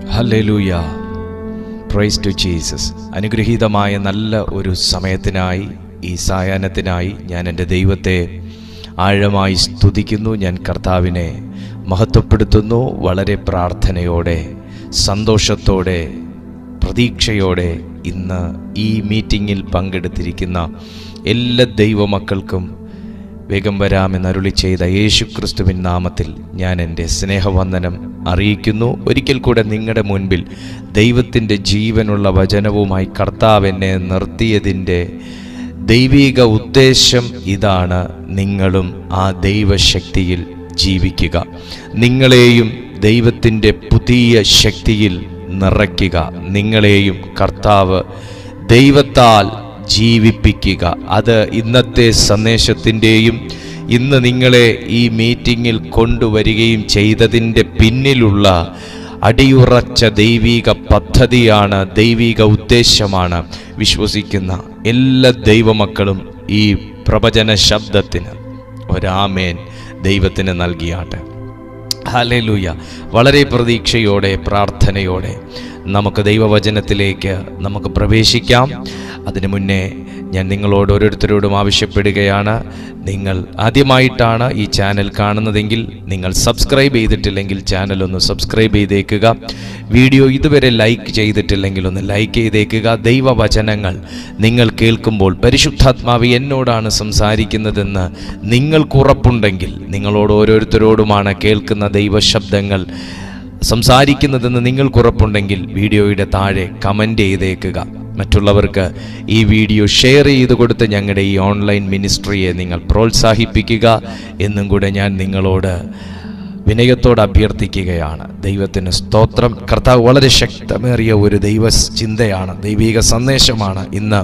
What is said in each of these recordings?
Hallelujah praise to Jesus അനുഗ്രഹീതമായ നല്ല ഒരു സമയത്തിനായി ഈ സായാഹ്നത്തിനായി ഞാൻ എൻ്റെ ദൈവത്തെ ആഴമായി സ്തുതിക്കുന്നു ഞാൻ കർത്താവിനെ മഹത്വപ്പെടുത്തുന്നു വളരെ പ്രാർത്ഥനയോടെ സന്തോഷത്തോടെ പ്രതീക്ഷയോടെ ഇന്ന് ഈ മീറ്റിങ്ങിൽ പങ്കെടുത്തിരിക്കുന്ന എല്ലാ ദൈവമക്കൾക്കും വേഗം വരാമെന്ന് അരുളി ചെയ്ത യേശു ക്രിസ്തുവിൻ നാമത്തിൽ ഞാൻ എൻ്റെ സ്നേഹവന്ദനം അറിയിക്കുന്നു ഒരിക്കൽ കൂടെ നിങ്ങളുടെ മുൻപിൽ ദൈവത്തിൻ്റെ ജീവനുള്ള വചനവുമായി കർത്താവ് എന്നെ നിർത്തിയതിൻ്റെ ദൈവിക ഉദ്ദേശം ഇതാണ് നിങ്ങളും ആ ദൈവശക്തിയിൽ ജീവിക്കുക നിങ്ങളെയും ദൈവത്തിൻ്റെ പുതിയ ശക്തിയിൽ നിറയ്ക്കുക നിങ്ങളെയും കർത്താവ് ദൈവത്താൽ ജീവിപ്പിക്കുക അത് ഇന്നത്തെ സന്ദേശത്തിൻ്റെയും ഇന്ന് നിങ്ങളെ ഈ മീറ്റിങ്ങിൽ കൊണ്ടുവരികയും ചെയ്തതിൻ്റെ പിന്നിലുള്ള അടിയുറച്ച ദൈവിക പദ്ധതിയാണ് ദൈവിക ഉദ്ദേശമാണ് വിശ്വസിക്കുന്ന എല്ലാ ദൈവമക്കളും ഈ പ്രവചന ശബ്ദത്തിന് ഒരാമേൻ ദൈവത്തിന് നൽകിയാട്ടെ ഹല്ലേലൂയ വളരെ പ്രതീക്ഷയോടെ പ്രാർത്ഥനയോടെ നമുക്ക് ദൈവവചനത്തിലേക്ക് നമുക്ക് പ്രവേശിക്കാം അതിനു മുന്നേ ഞാൻ നിങ്ങളോട് ഓരോരുത്തരോടും ആവശ്യപ്പെടുകയാണ് നിങ്ങൾ ആദ്യമായിട്ടാണ് ഈ ചാനൽ കാണുന്നതെങ്കിൽ നിങ്ങൾ സബ്സ്ക്രൈബ് ചെയ്തിട്ടില്ലെങ്കിൽ ചാനൽ ഒന്ന് സബ്സ്ക്രൈബ് ചെയ്തേക്കുക വീഡിയോ ഇതുവരെ ലൈക്ക് ചെയ്തിട്ടില്ലെങ്കിൽ ഒന്ന് ലൈക്ക് ചെയ്തേക്കുക ദൈവവചനങ്ങൾ നിങ്ങൾ കേൾക്കുമ്പോൾ പരിശുദ്ധാത്മാവ് എന്നോടാണ് സംസാരിക്കുന്നതെന്ന് നിങ്ങൾക്ക് ഉറപ്പുണ്ടെങ്കിൽ നിങ്ങളോട് ഓരോരുത്തരോടുമാണ് കേൾക്കുന്ന ദൈവശബ്ദങ്ങൾ സംസാരിക്കുന്നതെന്ന് നിങ്ങൾക്ക് ഉറപ്പുണ്ടെങ്കിൽ വീഡിയോയുടെ താഴെ കമൻ്റ് ചെയ്തേക്കുക മറ്റുള്ളവർക്ക് ഈ വീഡിയോ ഷെയർ ചെയ്ത് കൊടുത്ത് ഞങ്ങളുടെ ഈ ഓൺലൈൻ മിനിസ്ട്രിയെ നിങ്ങൾ പ്രോത്സാഹിപ്പിക്കുക എന്നും കൂടെ ഞാൻ നിങ്ങളോട് വിനയത്തോട് അഭ്യർത്ഥിക്കുകയാണ് ദൈവത്തിന് സ്തോത്രം കർത്താവ് വളരെ ശക്തമേറിയ ഒരു ദൈവ ചിന്തയാണ് ദൈവിക സന്ദേശമാണ് ഇന്ന്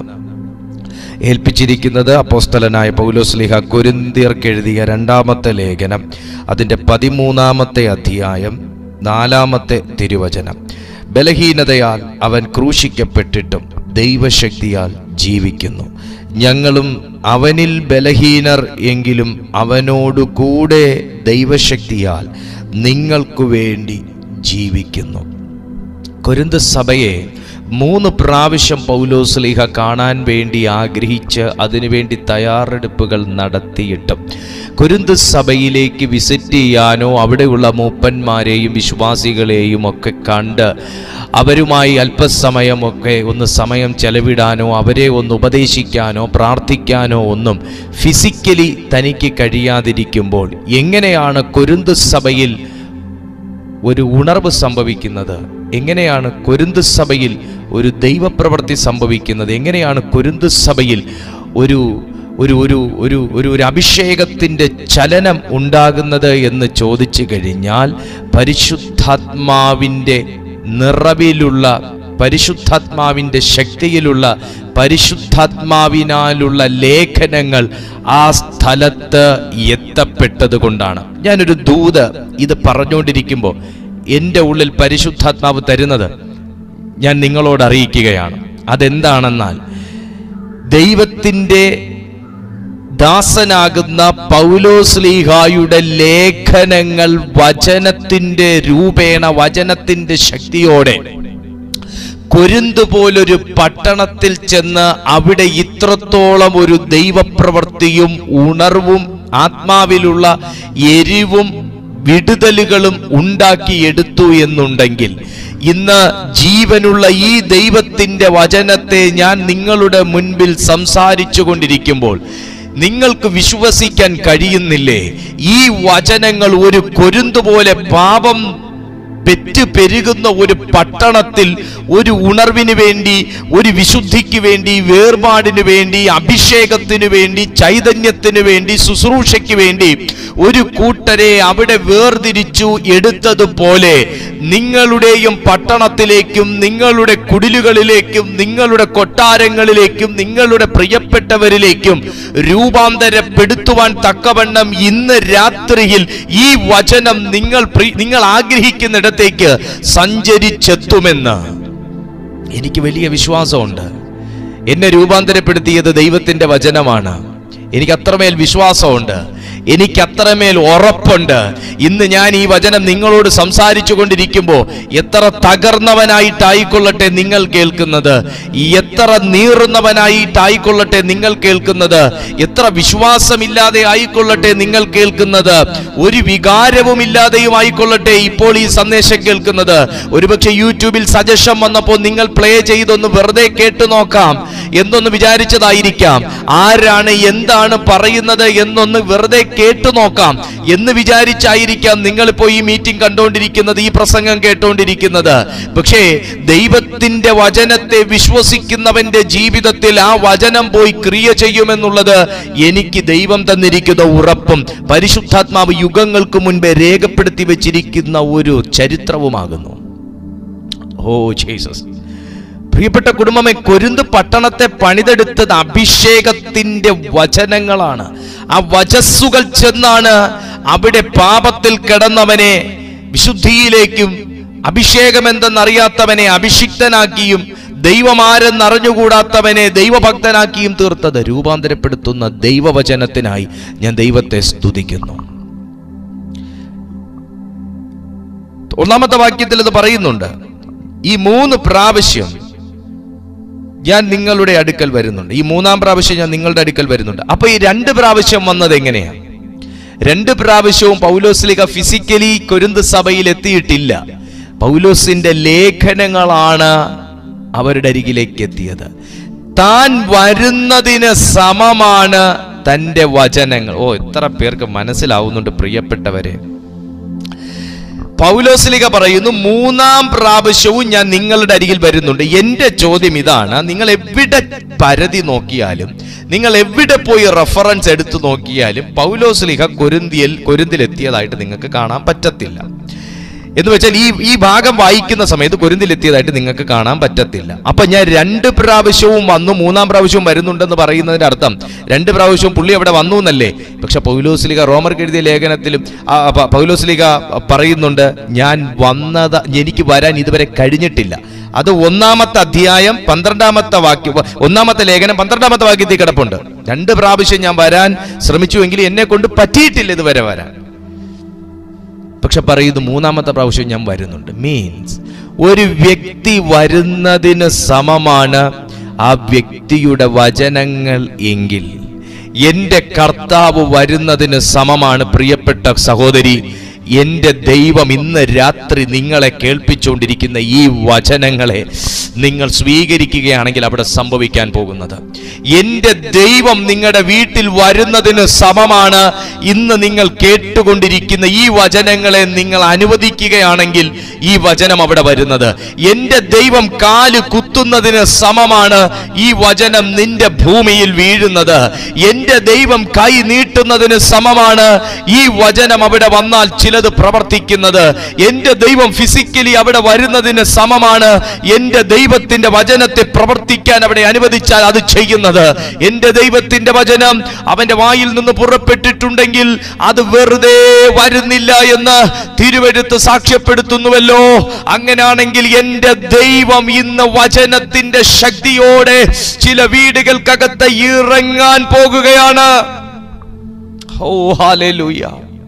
ഏൽപ്പിച്ചിരിക്കുന്നത് അപ്പോസ്തലനായ പൗലോസ്ലിഹ കൊരിന്തിയർക്ക് എഴുതിയ രണ്ടാമത്തെ ലേഖനം അതിൻ്റെ പതിമൂന്നാമത്തെ അധ്യായം നാലാമത്തെ തിരുവചനം ബലഹീനതയാൽ അവൻ ക്രൂശിക്കപ്പെട്ടിട്ടും ദൈവശക്തിയാൽ ജീവിക്കുന്നു ഞങ്ങളും അവനിൽ ബലഹീനർ എങ്കിലും അവനോടു കൂടെ ദൈവശക്തിയാൽ നിങ്ങൾക്കു വേണ്ടി ജീവിക്കുന്നു കൊരിന്ത് സഭയെ മൂന്ന് പ്രാവശ്യം പൗലോസ്ലിഹ കാണാൻ വേണ്ടി ആഗ്രഹിച്ച് അതിനുവേണ്ടി തയ്യാറെടുപ്പുകൾ നടത്തിയിട്ടും കുരുന്ത് സഭയിലേക്ക് വിസിറ്റ് ചെയ്യാനോ അവിടെയുള്ള മൂപ്പന്മാരെയും വിശ്വാസികളെയും ഒക്കെ കണ്ട് അവരുമായി അല്പസമയമൊക്കെ ഒന്ന് സമയം ചെലവിടാനോ അവരെ ഒന്ന് ഉപദേശിക്കാനോ പ്രാർത്ഥിക്കാനോ ഒന്നും ഫിസിക്കലി തനിക്ക് കഴിയാതിരിക്കുമ്പോൾ എങ്ങനെയാണ് കുരുന്ത് സഭയിൽ ഒരു ഉണർവ് സംഭവിക്കുന്നത് എങ്ങനെയാണ് കൊരുന്ത് സഭയിൽ ഒരു ദൈവപ്രവൃത്തി സംഭവിക്കുന്നത് എങ്ങനെയാണ് കൊരുന്ത് സഭയിൽ ഒരു ഒരു ഒരു ഒരു ഒരു ഒരു അഭിഷേകത്തിൻ്റെ ചലനം ഉണ്ടാകുന്നത് എന്ന് ചോദിച്ചു കഴിഞ്ഞാൽ പരിശുദ്ധാത്മാവിൻ്റെ നിറവിലുള്ള പരിശുദ്ധാത്മാവിൻ്റെ ശക്തിയിലുള്ള പരിശുദ്ധാത്മാവിനാലുള്ള ലേഖനങ്ങൾ ആ സ്ഥലത്ത് എത്തപ്പെട്ടത് കൊണ്ടാണ് ഞാനൊരു ദൂത് ഇത് പറഞ്ഞുകൊണ്ടിരിക്കുമ്പോൾ എൻ്റെ ഉള്ളിൽ പരിശുദ്ധാത്മാവ് തരുന്നത് ഞാൻ നിങ്ങളോട് അറിയിക്കുകയാണ് അതെന്താണെന്നാൽ ദൈവത്തിൻ്റെ ദാസനാകുന്ന പൗലോസ്ലീഹായുടെ ലേഖനങ്ങൾ വചനത്തിൻ്റെ രൂപേണ വചനത്തിൻ്റെ ശക്തിയോടെ കൊരിന്ത് പോലൊരു പട്ടണത്തിൽ ചെന്ന് അവിടെ ഇത്രത്തോളം ഒരു ദൈവപ്രവൃത്തിയും ഉണർവും ആത്മാവിലുള്ള എരിവും വിടുതലുകളും ഉണ്ടാക്കിയെടുത്തു എന്നുണ്ടെങ്കിൽ ഇന്ന് ജീവനുള്ള ഈ ദൈവത്തിൻ്റെ വചനത്തെ ഞാൻ നിങ്ങളുടെ മുൻപിൽ സംസാരിച്ചു കൊണ്ടിരിക്കുമ്പോൾ നിങ്ങൾക്ക് വിശ്വസിക്കാൻ കഴിയുന്നില്ലേ ഈ വചനങ്ങൾ ഒരു കൊരുന്തുപോലെ പാപം പെറ്റ് പെരുകുന്ന ഒരു പട്ടണത്തിൽ ഒരു ഉണർവിന് വേണ്ടി ഒരു വിശുദ്ധിക്ക് വേണ്ടി വേർപാടിന് വേണ്ടി അഭിഷേകത്തിന് വേണ്ടി ചൈതന്യത്തിന് വേണ്ടി ശുശ്രൂഷയ്ക്ക് വേണ്ടി ഒരു കൂട്ടരെ അവിടെ വേർതിരിച്ചു എടുത്തതുപോലെ നിങ്ങളുടെയും പട്ടണത്തിലേക്കും നിങ്ങളുടെ കുടിലുകളിലേക്കും നിങ്ങളുടെ കൊട്ടാരങ്ങളിലേക്കും നിങ്ങളുടെ പ്രിയപ്പെട്ടവരിലേക്കും രൂപാന്തരപ്പെടുത്തുവാൻ തക്കവണ്ണം ഇന്ന് രാത്രിയിൽ ഈ വചനം നിങ്ങൾ പ്രി- നിങ്ങൾ ആഗ്രഹിക്കുന്നിടത്തേക്ക് സഞ്ചരിച്ചെത്തുമെന്ന് എനിക്ക് വലിയ വിശ്വാസമുണ്ട് എന്നെ രൂപാന്തരപ്പെടുത്തിയത് ദൈവത്തിന്റെ വചനമാണ് എനിക്ക് അത്രമേൽ വിശ്വാസമുണ്ട് എനിക്ക് അത്രമേൽ ഉറപ്പുണ്ട് ഇന്ന് ഞാൻ ഈ വചനം നിങ്ങളോട് സംസാരിച്ചു കൊണ്ടിരിക്കുമ്പോൾ എത്ര തകർന്നവനായിട്ടായിക്കൊള്ളട്ടെ നിങ്ങൾ കേൾക്കുന്നത് എത്ര നീറുന്നവനായിട്ടായിക്കൊള്ളട്ടെ നിങ്ങൾ കേൾക്കുന്നത് എത്ര വിശ്വാസമില്ലാതെ ആയിക്കൊള്ളട്ടെ നിങ്ങൾ കേൾക്കുന്നത് ഒരു വികാരവുമില്ലാതെയും ആയിക്കൊള്ളട്ടെ ഇപ്പോൾ ഈ സന്ദേശം കേൾക്കുന്നത് ഒരുപക്ഷെ യൂട്യൂബിൽ സജഷൻ വന്നപ്പോൾ നിങ്ങൾ പ്ലേ ചെയ്തൊന്ന് വെറുതെ കേട്ടു നോക്കാം എന്നൊന്ന് വിചാരിച്ചതായിരിക്കാം ആരാണ് എന്താണ് പറയുന്നത് എന്നൊന്ന് വെറുതെ കേട്ടു നോക്കാം എന്ന് വിചാരിച്ചായിരിക്കാം നിങ്ങളിപ്പോ ഈ മീറ്റിംഗ് കണ്ടുകൊണ്ടിരിക്കുന്നത് ഈ പ്രസംഗം കേട്ടുകൊണ്ടിരിക്കുന്നത് പക്ഷേ ദൈവത്തിന്റെ വചനത്തെ വിശ്വസിക്കുന്നവന്റെ ജീവിതത്തിൽ ആ വചനം പോയി ക്രിയ ചെയ്യുമെന്നുള്ളത് എനിക്ക് ദൈവം തന്നിരിക്കുന്ന ഉറപ്പും പരിശുദ്ധാത്മാവ് യുഗങ്ങൾക്ക് മുൻപേ രേഖപ്പെടുത്തി വെച്ചിരിക്കുന്ന ഒരു ചരിത്രവുമാകുന്നു ഓ ജീസസ് പ്രിയപ്പെട്ട കുടുംബമേ കൊരുന്ത് പട്ടണത്തെ പണിതെടുത്തത് അഭിഷേകത്തിന്റെ വചനങ്ങളാണ് ആ വചസ്സുകൾ ചെന്നാണ് അവിടെ പാപത്തിൽ കിടന്നവനെ വിശുദ്ധിയിലേക്കും അഭിഷേകം എന്തെന്നറിയാത്തവനെ അഭിഷിക്തനാക്കിയും ദൈവമാരെന്നറിഞ്ഞുകൂടാത്തവനെ ദൈവഭക്തനാക്കിയും തീർത്തത് രൂപാന്തരപ്പെടുത്തുന്ന ദൈവവചനത്തിനായി ഞാൻ ദൈവത്തെ സ്തുതിക്കുന്നു ഒന്നാമത്തെ വാക്യത്തിൽ ഇത് പറയുന്നുണ്ട് ഈ മൂന്ന് പ്രാവശ്യം ഞാൻ നിങ്ങളുടെ അടുക്കൽ വരുന്നുണ്ട് ഈ മൂന്നാം പ്രാവശ്യം ഞാൻ നിങ്ങളുടെ അടുക്കൽ വരുന്നുണ്ട് അപ്പൊ ഈ രണ്ട് പ്രാവശ്യം വന്നത് എങ്ങനെയാ രണ്ട് പ്രാവശ്യവും പൗലോസ്ലിക ഫിസിക്കലി കൊരുന്ത് സഭയിൽ എത്തിയിട്ടില്ല പൗലോസിന്റെ ലേഖനങ്ങളാണ് അവരുടെ അരികിലേക്ക് എത്തിയത് താൻ വരുന്നതിന് സമമാണ് തന്റെ വചനങ്ങൾ ഓ എത്ര പേർക്ക് മനസ്സിലാവുന്നുണ്ട് പ്രിയപ്പെട്ടവരെ പൗലോസ്ലിക പറയുന്നു മൂന്നാം പ്രാവശ്യവും ഞാൻ നിങ്ങളുടെ അരികിൽ വരുന്നുണ്ട് എന്റെ ചോദ്യം ഇതാണ് നിങ്ങൾ എവിടെ പരതി നോക്കിയാലും നിങ്ങൾ എവിടെ പോയി റെഫറൻസ് എടുത്തു നോക്കിയാലും പൗലോസ്ലിക കൊരിന്തിയൽ കൊരിന്തിലെത്തിയതായിട്ട് നിങ്ങൾക്ക് കാണാൻ പറ്റത്തില്ല എന്ന് വെച്ചാൽ ഈ ഈ ഭാഗം വായിക്കുന്ന സമയത്ത് കൊരിന്തിലെത്തിയതായിട്ട് നിങ്ങൾക്ക് കാണാൻ പറ്റത്തില്ല അപ്പൊ ഞാൻ രണ്ട് പ്രാവശ്യവും വന്നു മൂന്നാം പ്രാവശ്യവും വരുന്നുണ്ടെന്ന് പറയുന്നതിന്റെ അർത്ഥം രണ്ട് പ്രാവശ്യവും പുള്ളി അവിടെ വന്നു എന്നല്ലേ പക്ഷെ പൗലോസ്ലിക റോമർക്ക് എഴുതിയ ലേഖനത്തിലും ആ, പ- പൗലോസ്ലിക പറയുന്നുണ്ട് ഞാൻ വന്നത് എനിക്ക് വരാൻ ഇതുവരെ കഴിഞ്ഞിട്ടില്ല അത് ഒന്നാമത്തെ അധ്യായം പന്ത്രണ്ടാമത്തെ വാക്യം ഒന്നാമത്തെ ലേഖനം പന്ത്രണ്ടാമത്തെ വാക്യത്തിൽ കിടപ്പുണ്ട് രണ്ട് പ്രാവശ്യം ഞാൻ വരാൻ ശ്രമിച്ചുവെങ്കിൽ എന്നെ കൊണ്ട് പറ്റിയിട്ടില്ല ഇതുവരെ വരാൻ പക്ഷെ പറയുന്നു മൂന്നാമത്തെ പ്രാവശ്യം ഞാൻ വരുന്നുണ്ട് മീൻസ് ഒരു വ്യക്തി വരുന്നതിന് സമമാണ് ആ വ്യക്തിയുടെ വചനങ്ങൾ എങ്കിൽ എന്റെ കർത്താവ് വരുന്നതിന് സമമാണ് പ്രിയപ്പെട്ട സഹോദരി എന്റെ ദൈവം ഇന്ന് രാത്രി നിങ്ങളെ കേൾപ്പിച്ചുകൊണ്ടിരിക്കുന്ന ഈ വചനങ്ങളെ നിങ്ങൾ സ്വീകരിക്കുകയാണെങ്കിൽ അവിടെ സംഭവിക്കാൻ പോകുന്നത് എന്റെ ദൈവം നിങ്ങളുടെ വീട്ടിൽ വരുന്നതിന് സമമാണ് ഇന്ന് നിങ്ങൾ കേട്ടുകൊണ്ടിരിക്കുന്ന ഈ വചനങ്ങളെ നിങ്ങൾ അനുവദിക്കുകയാണെങ്കിൽ ഈ വചനം അവിടെ വരുന്നത് എന്റെ ദൈവം കാല് കുത്തുന്നതിന് സമമാണ് ഈ വചനം നിന്റെ ഭൂമിയിൽ വീഴുന്നത് എന്റെ ദൈവം കൈ നീട്ടുന്നതിന് സമമാണ് ഈ വചനം അവിടെ വന്നാൽ ചിലത് പ്രവർത്തിക്കുന്നത് എന്റെ ദൈവം ഫിസിക്കലി അവിടെ വരുന്നതിന് സമമാണ് എന്റെ ദൈവത്തിന്റെ വചനത്തെ പ്രവർത്തിക്കാൻ അവിടെ അനുവദിച്ചാൽ അത് ചെയ്യുന്നത് എന്റെ ദൈവത്തിന്റെ വചനം അവന്റെ വായിൽ നിന്ന് പുറപ്പെട്ടിട്ടുണ്ടെങ്കിൽ അത് വെറുതെ വരുന്നില്ല എന്ന് തിരുവെടുത്ത് സാക്ഷ്യപ്പെടുത്തുന്നുവല്ലോ അങ്ങനെയാണെങ്കിൽ എന്റെ ദൈവം ഇന്ന് വചനത്തിന്റെ ശക്തിയോടെ ചില വീടുകൾക്കകത്ത് ഇറങ്ങാൻ പോകുകയാണ് ഓ ഹാലേലൂയ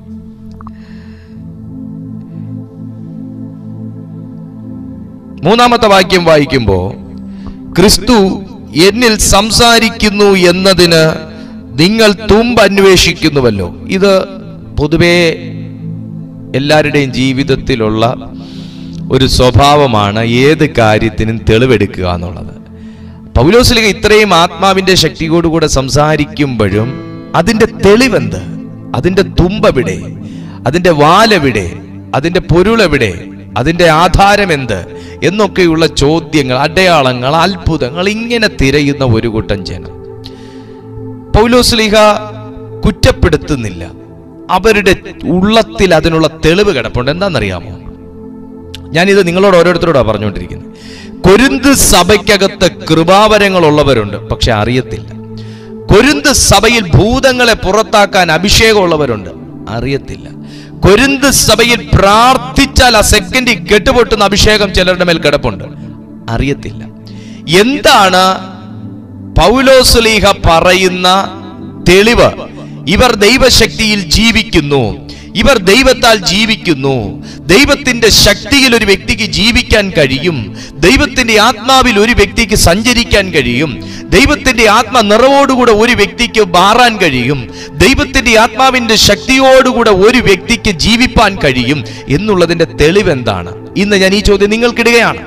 മൂന്നാമത്തെ വാക്യം വായിക്കുമ്പോൾ ക്രിസ്തു എന്നിൽ സംസാരിക്കുന്നു എന്നതിന് നിങ്ങൾ തുമ്പ് അന്വേഷിക്കുന്നുവല്ലോ ഇത് പൊതുവേ എല്ലാവരുടെയും ജീവിതത്തിലുള്ള ഒരു സ്വഭാവമാണ് ഏത് കാര്യത്തിനും തെളിവെടുക്കുക എന്നുള്ളത് പൗലോസ്ലിക ഇത്രയും ആത്മാവിന്റെ ശക്തിയോടുകൂടെ സംസാരിക്കുമ്പോഴും അതിന്റെ തെളിവെന്ത് അതിന്റെ തുമ്പെവിടെ അതിന്റെ വാലെവിടെ അതിന്റെ പൊരുളെവിടെ അതിന്റെ ആധാരം എന്ത് എന്നൊക്കെയുള്ള ചോദ്യങ്ങൾ അടയാളങ്ങൾ അത്ഭുതങ്ങൾ ഇങ്ങനെ തിരയുന്ന ഒരു കൂട്ടം ജനം പൗലോസ്ലിഹ കുറ്റപ്പെടുത്തുന്നില്ല അവരുടെ ഉള്ളത്തിൽ അതിനുള്ള തെളിവ് കിടപ്പുണ്ട് എന്താണെന്നറിയാമോ ഞാനിത് നിങ്ങളോട് ഓരോരുത്തരോടാ പറഞ്ഞുകൊണ്ടിരിക്കുന്നത് കൊരിന്ത് സഭയ്ക്കകത്ത് കൃപാവരങ്ങളുള്ളവരുണ്ട് പക്ഷെ അറിയത്തില്ല കൊരിന്ത് സഭയിൽ ഭൂതങ്ങളെ പുറത്താക്കാൻ അഭിഷേകമുള്ളവരുണ്ട് അറിയത്തില്ല കൊരിന്ത് സഭയിൽ പ്രാർത്ഥിച്ചാൽ ആ സെക്കൻഡിൽ കെട്ടുപൊട്ടുന്ന അഭിഷേകം ചിലരുടെ മേൽ കിടപ്പുണ്ട് അറിയത്തില്ല എന്താണ് പൗലോസ്ലീഹ പറയുന്ന തെളിവ് ഇവർ ദൈവശക്തിയിൽ ജീവിക്കുന്നു ഇവർ ദൈവത്താൽ ജീവിക്കുന്നു ദൈവത്തിന്റെ ശക്തിയിൽ ഒരു വ്യക്തിക്ക് ജീവിക്കാൻ കഴിയും ദൈവത്തിന്റെ ആത്മാവിൽ ഒരു വ്യക്തിക്ക് സഞ്ചരിക്കാൻ കഴിയും ദൈവത്തിന്റെ ആത്മ നിറവോടുകൂടെ ഒരു വ്യക്തിക്ക് മാറാൻ കഴിയും ദൈവത്തിന്റെ ആത്മാവിന്റെ ശക്തിയോടുകൂടെ ഒരു വ്യക്തിക്ക് ജീവിപ്പാൻ കഴിയും എന്നുള്ളതിന്റെ തെളിവ് എന്താണ് ഇന്ന് ഞാൻ ഈ ചോദ്യം നിങ്ങൾക്കിടുകയാണ്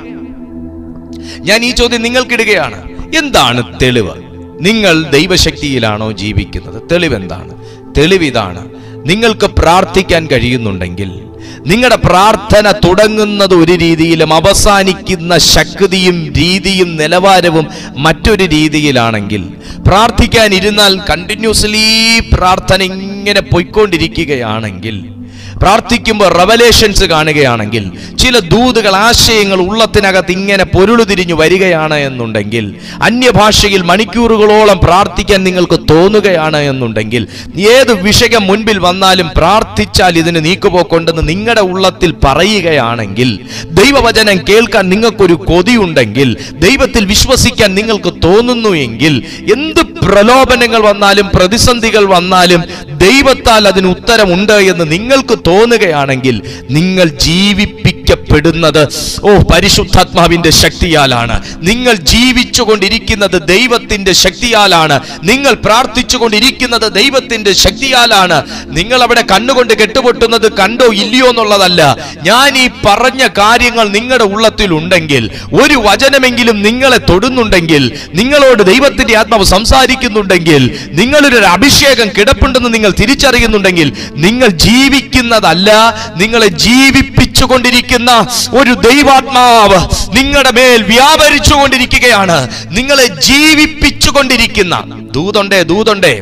ഞാൻ ഈ ചോദ്യം നിങ്ങൾക്കിടുകയാണ് എന്താണ് തെളിവ് നിങ്ങൾ ദൈവശക്തിയിലാണോ ജീവിക്കുന്നത് തെളിവ് എന്താണ് തെളിവ് ഇതാണ് നിങ്ങൾക്ക് പ്രാർത്ഥിക്കാൻ കഴിയുന്നുണ്ടെങ്കിൽ നിങ്ങളുടെ പ്രാർത്ഥന തുടങ്ങുന്നത് ഒരു രീതിയിലും അവസാനിക്കുന്ന ശക്തിയും രീതിയും നിലവാരവും മറ്റൊരു രീതിയിലാണെങ്കിൽ പ്രാർത്ഥിക്കാൻ ഇരുന്നാൽ കണ്ടിന്യൂസ്ലി പ്രാർത്ഥന ഇങ്ങനെ പൊയ്ക്കൊണ്ടിരിക്കുകയാണെങ്കിൽ പ്രാർത്ഥിക്കുമ്പോൾ റവലേഷൻസ് കാണുകയാണെങ്കിൽ ചില ദൂതുകൾ ആശയങ്ങൾ ഉള്ളത്തിനകത്ത് ഇങ്ങനെ പൊരുളുതിരിഞ്ഞു വരികയാണ് എന്നുണ്ടെങ്കിൽ അന്യഭാഷയിൽ മണിക്കൂറുകളോളം പ്രാർത്ഥിക്കാൻ നിങ്ങൾക്ക് തോന്നുകയാണ് എന്നുണ്ടെങ്കിൽ ഏത് വിഷയം മുൻപിൽ വന്നാലും പ്രാർത്ഥിച്ചാൽ ഇതിന് നീക്കുപോക്കുണ്ടെന്ന് നിങ്ങളുടെ ഉള്ളത്തിൽ പറയുകയാണെങ്കിൽ ദൈവവചനം കേൾക്കാൻ നിങ്ങൾക്കൊരു കൊതിയുണ്ടെങ്കിൽ ദൈവത്തിൽ വിശ്വസിക്കാൻ നിങ്ങൾക്ക് തോന്നുന്നു എങ്കിൽ എന്ത് പ്രലോഭനങ്ങൾ വന്നാലും പ്രതിസന്ധികൾ വന്നാലും ദൈവത്താൽ അതിന് ഉത്തരമുണ്ട് എന്ന് നിങ്ങൾക്ക് തോന്നുകയാണെങ്കിൽ നിങ്ങൾ ജീവിപ്പിക്കപ്പെടുന്നത് ഓ പരിശുദ്ധാത്മാവിന്റെ ശക്തിയാലാണ് നിങ്ങൾ ജീവിച്ചുകൊണ്ടിരിക്കുന്നത് ദൈവത്തിന്റെ ശക്തിയാലാണ് നിങ്ങൾ പ്രാർത്ഥിച്ചുകൊണ്ടിരിക്കുന്നത് ദൈവത്തിന്റെ ശക്തിയാലാണ് നിങ്ങൾ അവിടെ കണ്ണുകൊണ്ട് കെട്ടുപൊട്ടുന്നത് കണ്ടോ ഇല്ലയോ എന്നുള്ളതല്ല ഞാൻ ഈ പറഞ്ഞ കാര്യങ്ങൾ നിങ്ങളുടെ ഉള്ളത്തിൽ ഉണ്ടെങ്കിൽ ഒരു വചനമെങ്കിലും നിങ്ങളെ തൊടുന്നുണ്ടെങ്കിൽ നിങ്ങളോട് ദൈവത്തിന്റെ ആത്മാവ് സംസാരിക്കുന്നുണ്ടെങ്കിൽ നിങ്ങളൊരു അഭിഷേകം കിടപ്പുണ്ടെന്ന് നിങ്ങൾ തിരിച്ചറിയുന്നുണ്ടെങ്കിൽ നിങ്ങൾ ജീവിക്കുന്നതല്ല നിങ്ങളെ ജീവിപ്പിച്ചുകൊണ്ടിരിക്കുന്ന ഒരു ദൈവാത്മാവ് നിങ്ങളുടെ മേൽ വ്യാപരിച്ചുകൊണ്ടിരിക്കുകയാണ് നിങ്ങളെ ജീവിപ്പിച്ചുകൊണ്ടിരിക്കുന്ന ദൂതുണ്ടേ ദൂതുണ്ടേ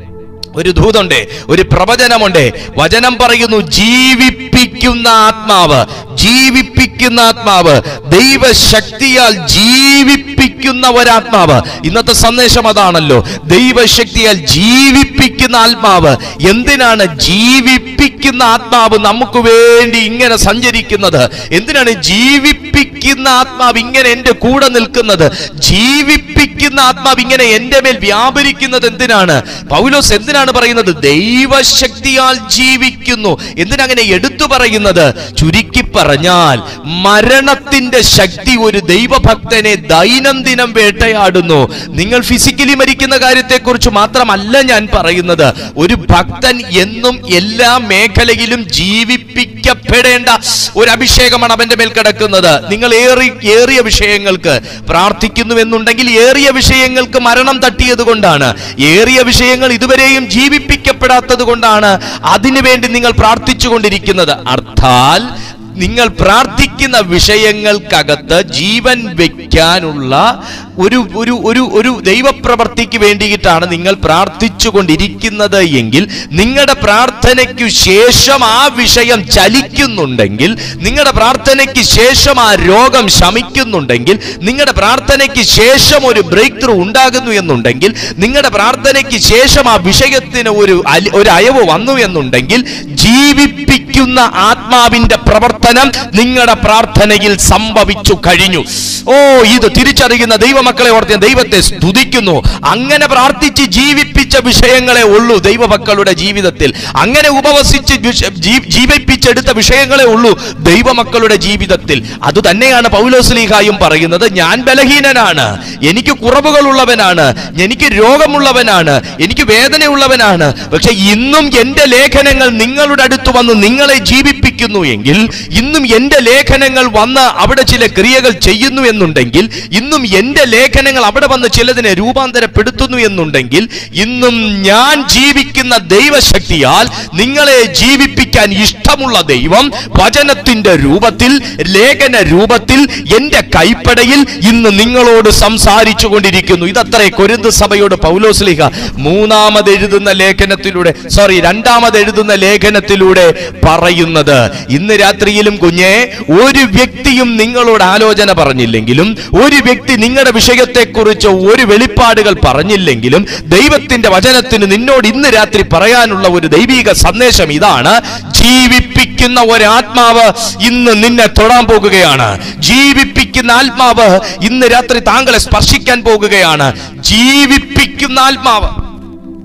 ഒരു ദൂതുണ്ട് ഒരു പ്രവചനമുണ്ട് വചനം പറയുന്നു ജീവിപ്പിക്കുന്ന ആത്മാവ് ജീവിപ്പിക്കുന്ന ആത്മാവ് ദൈവശക്തിയാൽ ജീവിപ്പിക്കുന്ന ഒരാത്മാവ് ഇന്നത്തെ സന്ദേശം അതാണല്ലോ ദൈവശക്തിയാൽ ജീവിപ്പിക്കുന്ന ആത്മാവ് എന്തിനാണ് ജീവിപ്പിക്കുന്ന ആത്മാവ് നമുക്ക് വേണ്ടി ഇങ്ങനെ സഞ്ചരിക്കുന്നത് എന്തിനാണ് ജീവിപ്പിക്കുന്ന ആത്മാവ് ഇങ്ങനെ എന്റെ കൂടെ നിൽക്കുന്നത് ജീവിപ്പിക്കുന്ന ആത്മാവ് ഇങ്ങനെ എന്റെ മേൽ വ്യാപരിക്കുന്നത് എന്തിനാണ് പൗലോസ് എന്തിനാണ് പറയുന്നത് ദൈവശക്തിയാൽ ജീവിക്കുന്നു എന്തിനങ്ങനെ എടുത്തു പറയുന്നത് ചുരുക്കി പറഞ്ഞാൽ മരണത്തിന്റെ ശക്തി ഒരു ദൈവഭക്തനെ ദൈനംദിനം വേട്ടയാടുന്നു നിങ്ങൾ ഫിസിക്കലി മരിക്കുന്ന കാര്യത്തെക്കുറിച്ച് മാത്രമല്ല ഞാൻ പറയുന്നത് ഒരു ഭക്തൻ എന്നും എല്ലാ മേഖലയിലും ജീവിപ്പിക്കപ്പെടേണ്ട ഒരു അഭിഷേകമാണ് അവന്റെ മേൽ കിടക്കുന്നത് നിങ്ങൾ ഏറി ഏറിയ വിഷയങ്ങൾക്ക് പ്രാർത്ഥിക്കുന്നു എന്നുണ്ടെങ്കിൽ ഏറിയ വിഷയങ്ങൾക്ക് മരണം തട്ടിയത് കൊണ്ടാണ് ഏറിയ വിഷയങ്ങൾ ഇതുവരെയും ജീവിപ്പിക്കപ്പെടാത്തത് കൊണ്ടാണ് അതിനുവേണ്ടി നിങ്ങൾ പ്രാർത്ഥിച്ചുകൊണ്ടിരിക്കുന്നത് അർത്ഥാൽ നിങ്ങൾ പ്രാർത്ഥിക്കുന്ന വിഷയങ്ങൾക്കകത്ത് ജീവൻ വെക്കാനുള്ള ഒരു ഒരു ഒരു ഒരു ദൈവപ്രവർത്തിക്ക് വേണ്ടിയിട്ടാണ് നിങ്ങൾ പ്രാർത്ഥിച്ചു കൊണ്ടിരിക്കുന്നത് എങ്കിൽ നിങ്ങളുടെ പ്രാർത്ഥനയ്ക്കു ശേഷം ആ വിഷയം ചലിക്കുന്നുണ്ടെങ്കിൽ നിങ്ങളുടെ പ്രാർത്ഥനയ്ക്ക് ശേഷം ആ രോഗം ശമിക്കുന്നുണ്ടെങ്കിൽ നിങ്ങളുടെ പ്രാർത്ഥനയ്ക്ക് ശേഷം ഒരു ബ്രേക്ക് ത്രൂ ഉണ്ടാകുന്നു എന്നുണ്ടെങ്കിൽ നിങ്ങളുടെ പ്രാർത്ഥനയ്ക്ക് ശേഷം ആ വിഷയത്തിന് ഒരു അലി- ഒരു അയവ് വന്നു എന്നുണ്ടെങ്കിൽ ജീവിപ്പിക്കുന്ന ആത്മാവിന്റെ പ്രവർത്തനം നിങ്ങളുടെ പ്രാർത്ഥനയിൽ സംഭവിച്ചു കഴിഞ്ഞു ഓ ഇത് തിരിച്ചറിയുന്ന ദൈവമക്കളെ ഓർത്ത് ഞാൻ ദൈവത്തെ സ്തുതിക്കുന്നു അങ്ങനെ പ്രാർത്ഥിച്ച് ജീവിപ്പിച്ച വിഷയങ്ങളെ ഉള്ളൂ ദൈവമക്കളുടെ ജീവിതത്തിൽ അങ്ങനെ ഉപവസിച്ച് വിഷ- ജീ- ജീവിപ്പിച്ചെടുത്ത വിഷയങ്ങളെ ഉള്ളൂ ദൈവമക്കളുടെ ജീവിതത്തിൽ അത് തന്നെയാണ് പൗലോസ്ലീഹായും പറയുന്നത് ഞാൻ ബലഹീനനാണ് എനിക്ക് കുറവുകളുള്ളവനാണ് എനിക്ക് രോഗമുള്ളവനാണ് എനിക്ക് വേദനയുള്ളവനാണ് പക്ഷെ ഇന്നും എന്റെ ലേഖനങ്ങൾ നിങ്ങളുടെ അടുത്ത് വന്ന് നിങ്ങളെ ജീവിപ്പിക്കുന്നു എങ്കിൽ ഇന്നും എന്റെ ലേഖനങ്ങൾ വന്ന് അവിടെ ചില ക്രിയകൾ ചെയ്യുന്നു എന്നുണ്ടെങ്കിൽ ഇന്നും എന്റെ ലേഖനങ്ങൾ അവിടെ വന്ന് ചിലതിനെ രൂപാന്തരപ്പെടുത്തുന്നു എന്നുണ്ടെങ്കിൽ ഇന്നും ഞാൻ ജീവിക്കുന്ന ദൈവശക്തിയാൽ നിങ്ങളെ ജീവിപ്പിക്കാൻ ഇഷ്ടമുള്ള ദൈവം വചനത്തിന്റെ രൂപത്തിൽ ലേഖന രൂപത്തിൽ എന്റെ കൈപ്പടയിൽ ഇന്ന് നിങ്ങളോട് സംസാരിച്ചു കൊണ്ടിരിക്കുന്നു ഇതത്രേ കൊരിന്ത് സഭയോട് പൗലോസ്ലിഹ മൂന്നാമത് എഴുതുന്ന ലേഖനത്തിലൂടെ സോറി രണ്ടാമത് എഴുതുന്ന ലേഖനത്തിലൂടെ പറയുന്നത് ഇന്ന് രാത്രിയിലും കുഞ്ഞെ ഒരു വ്യക്തിയും നിങ്ങളോട് ആലോചന പറഞ്ഞില്ലെങ്കിലും ഒരു വ്യക്തി നിങ്ങളുടെ വിഷയത്തെക്കുറിച്ച് ഒരു വെളിപ്പാടുകൾ പറഞ്ഞില്ലെങ്കിലും ദൈവത്തിന്റെ വചനത്തിന് നിന്നോട് ഇന്ന് രാത്രി പറയാനുള്ള ഒരു ദൈവിക സന്ദേശം ഇതാണ് ജീവിപ്പിക്കുന്ന ഒരാത്മാവ് ഇന്ന് നിന്നെ തൊടാൻ പോകുകയാണ് ജീവിപ്പിക്കുന്ന ആത്മാവ് ഇന്ന് രാത്രി താങ്കളെ സ്പർശിക്കാൻ പോകുകയാണ് ജീവിപ്പിക്കുന്ന ആത്മാവ്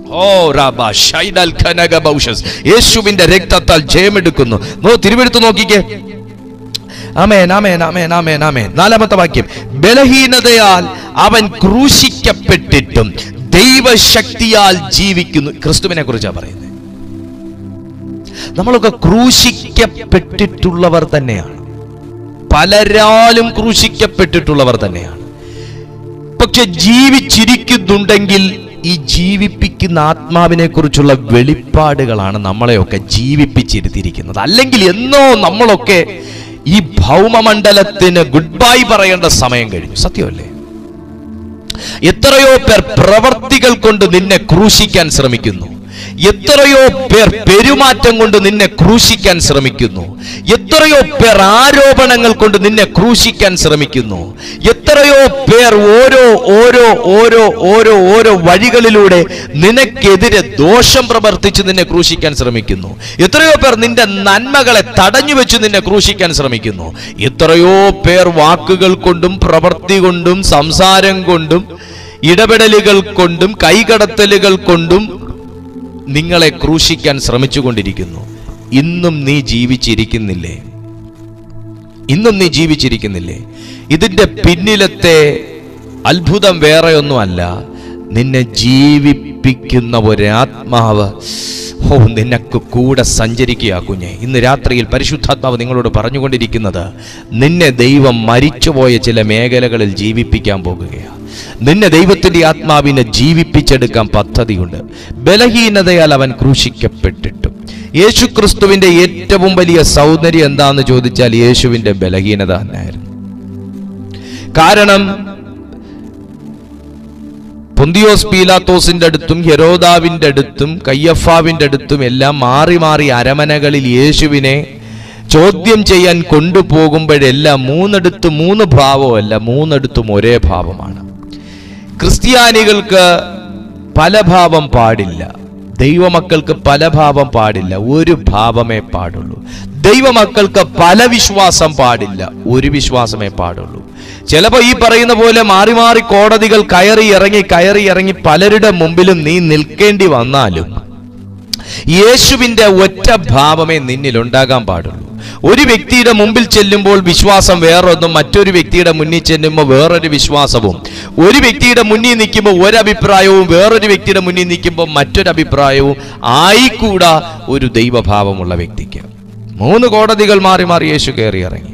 ഓ റാബ ഷൈഡൽ ഖനക ബൗഷസ് യേശുവിന്റെ രക്തത്താൽ ജയമെടുക്കുന്നു നോ തിരുവെടുത്ത് നോക്കിക്കേ ആമേൻ ആമേൻ ആമേൻ ആമേൻ ആമേൻ നാലാമത്തെ വാക്യം ബലഹീനതയാൽ അവൻ ക്രൂശിക്കപ്പെട്ടിട്ടും ദൈവശക്തിയാൽ ജീവിക്കുന്നു ക്രിസ്തുവിനെ കുറിച്ചാണ് പറയുന്നത് നമ്മളൊക്കെ ക്രൂശിക്കപ്പെട്ടിട്ടുള്ളവർ തന്നെയാണ് പലരാലും ക്രൂശിക്കപ്പെട്ടിട്ടുള്ളവർ തന്നെയാണ് പക്ഷെ ജീവിച്ചിരിക്കുന്നുണ്ടെങ്കിൽ ഈ ജീവിപ്പിക്കുന്ന ആത്മാവിനെ കുറിച്ചുള്ള വെളിപ്പാടുകളാണ് നമ്മളെയൊക്കെ ജീവിപ്പിച്ചിരുത്തിയിരിക്കുന്നത് അല്ലെങ്കിൽ എന്നോ നമ്മളൊക്കെ ഈ ഭൗമമണ്ഡലത്തിന് ഗുഡ് ബൈ പറയേണ്ട സമയം കഴിഞ്ഞു സത്യമല്ലേ എത്രയോ പേർ പ്രവർത്തികൾ കൊണ്ട് നിന്നെ ക്രൂശിക്കാൻ ശ്രമിക്കുന്നു എത്രയോ പേർ പെരുമാറ്റം കൊണ്ട് നിന്നെ ക്രൂശിക്കാൻ ശ്രമിക്കുന്നു എത്രയോ പേർ ആരോപണങ്ങൾ കൊണ്ട് നിന്നെ ക്രൂശിക്കാൻ ശ്രമിക്കുന്നു എത്രയോ പേർ ഓരോ ഓരോ ഓരോ ഓരോ ഓരോ വഴികളിലൂടെ നിനക്കെതിരെ ദോഷം പ്രവർത്തിച്ച് നിന്നെ ക്രൂശിക്കാൻ ശ്രമിക്കുന്നു എത്രയോ പേർ നിന്റെ നന്മകളെ തടഞ്ഞു വെച്ച് നിന്നെ ക്രൂശിക്കാൻ ശ്രമിക്കുന്നു എത്രയോ പേർ വാക്കുകൾ കൊണ്ടും പ്രവൃത്തി കൊണ്ടും സംസാരം കൊണ്ടും ഇടപെടലുകൾ കൊണ്ടും കൈകടത്തലുകൾ കൊണ്ടും നിങ്ങളെ ക്രൂശിക്കാൻ ശ്രമിച്ചുകൊണ്ടിരിക്കുന്നു ഇന്നും നീ ജീവിച്ചിരിക്കുന്നില്ലേ ഇന്നും നീ ജീവിച്ചിരിക്കുന്നില്ലേ ഇതിന്റെ പിന്നിലത്തെ അത്ഭുതം വേറെയൊന്നുമല്ല നിന്നെ ജീവിപ്പിക്കുന്ന ഒരാത്മാവ് ഓ നിനക്ക് കൂടെ സഞ്ചരിക്കുക കുഞ്ഞെ ഇന്ന് രാത്രിയിൽ പരിശുദ്ധാത്മാവ് നിങ്ങളോട് പറഞ്ഞുകൊണ്ടിരിക്കുന്നത് നിന്നെ ദൈവം മരിച്ചുപോയ ചില മേഖലകളിൽ ജീവിപ്പിക്കാൻ പോകുകയാണ് നിന്നെ ദൈവത്തിന്റെ ആത്മാവിനെ ജീവിപ്പിച്ചെടുക്കാൻ പദ്ധതിയുണ്ട് ബലഹീനതയാൽ അവൻ ക്രൂശിക്കപ്പെട്ടിട്ടും യേശു ക്രിസ്തുവിന്റെ ഏറ്റവും വലിയ സൗന്ദര്യം എന്താന്ന് ചോദിച്ചാൽ യേശുവിന്റെ ബലഹീനത തന്നെയായിരുന്നു കാരണം പൊന്തിയോസ് പീലാത്തോസിന്റെ അടുത്തും ഹെരോദാവിന്റെ അടുത്തും കയ്യഫാവിന്റെ അടുത്തും എല്ലാം മാറി മാറി അരമനകളിൽ യേശുവിനെ ചോദ്യം ചെയ്യാൻ കൊണ്ടുപോകുമ്പോഴെല്ലാം മൂന്നെടുത്ത് മൂന്ന് ഭാവമല്ല മൂന്നെടുത്തും ഒരേ ഭാവമാണ് ക്രിസ്ത്യാനികൾക്ക് പല ഭാവം പാടില്ല ദൈവമക്കൾക്ക് പല ഭാവം പാടില്ല ഒരു ഭാവമേ പാടുള്ളൂ ദൈവമക്കൾക്ക് പല വിശ്വാസം പാടില്ല ഒരു വിശ്വാസമേ പാടുള്ളൂ ചിലപ്പോ ഈ പറയുന്ന പോലെ മാറി മാറി കോടതികൾ കയറി ഇറങ്ങി കയറി ഇറങ്ങി പലരുടെ മുമ്പിലും നീ നിൽക്കേണ്ടി വന്നാലും യേശുവിന്റെ ഒറ്റ ഭാവമേ നിന്നിൽ ഉണ്ടാകാൻ പാടുള്ളൂ ഒരു വ്യക്തിയുടെ മുമ്പിൽ ചെല്ലുമ്പോൾ വിശ്വാസം വേറൊന്നും മറ്റൊരു വ്യക്തിയുടെ മുന്നിൽ ചെല്ലുമ്പോൾ വേറൊരു വിശ്വാസവും ഒരു വ്യക്തിയുടെ മുന്നിൽ നിൽക്കുമ്പോൾ ഒരഭിപ്രായവും വേറൊരു വ്യക്തിയുടെ മുന്നിൽ നിൽക്കുമ്പോൾ മറ്റൊരു അഭിപ്രായവും ആയിക്കൂടാ ഒരു ദൈവഭാവമുള്ള വ്യക്തിക്ക് മൂന്ന് കോടതികൾ മാറി മാറി യേശു കയറി ഇറങ്ങി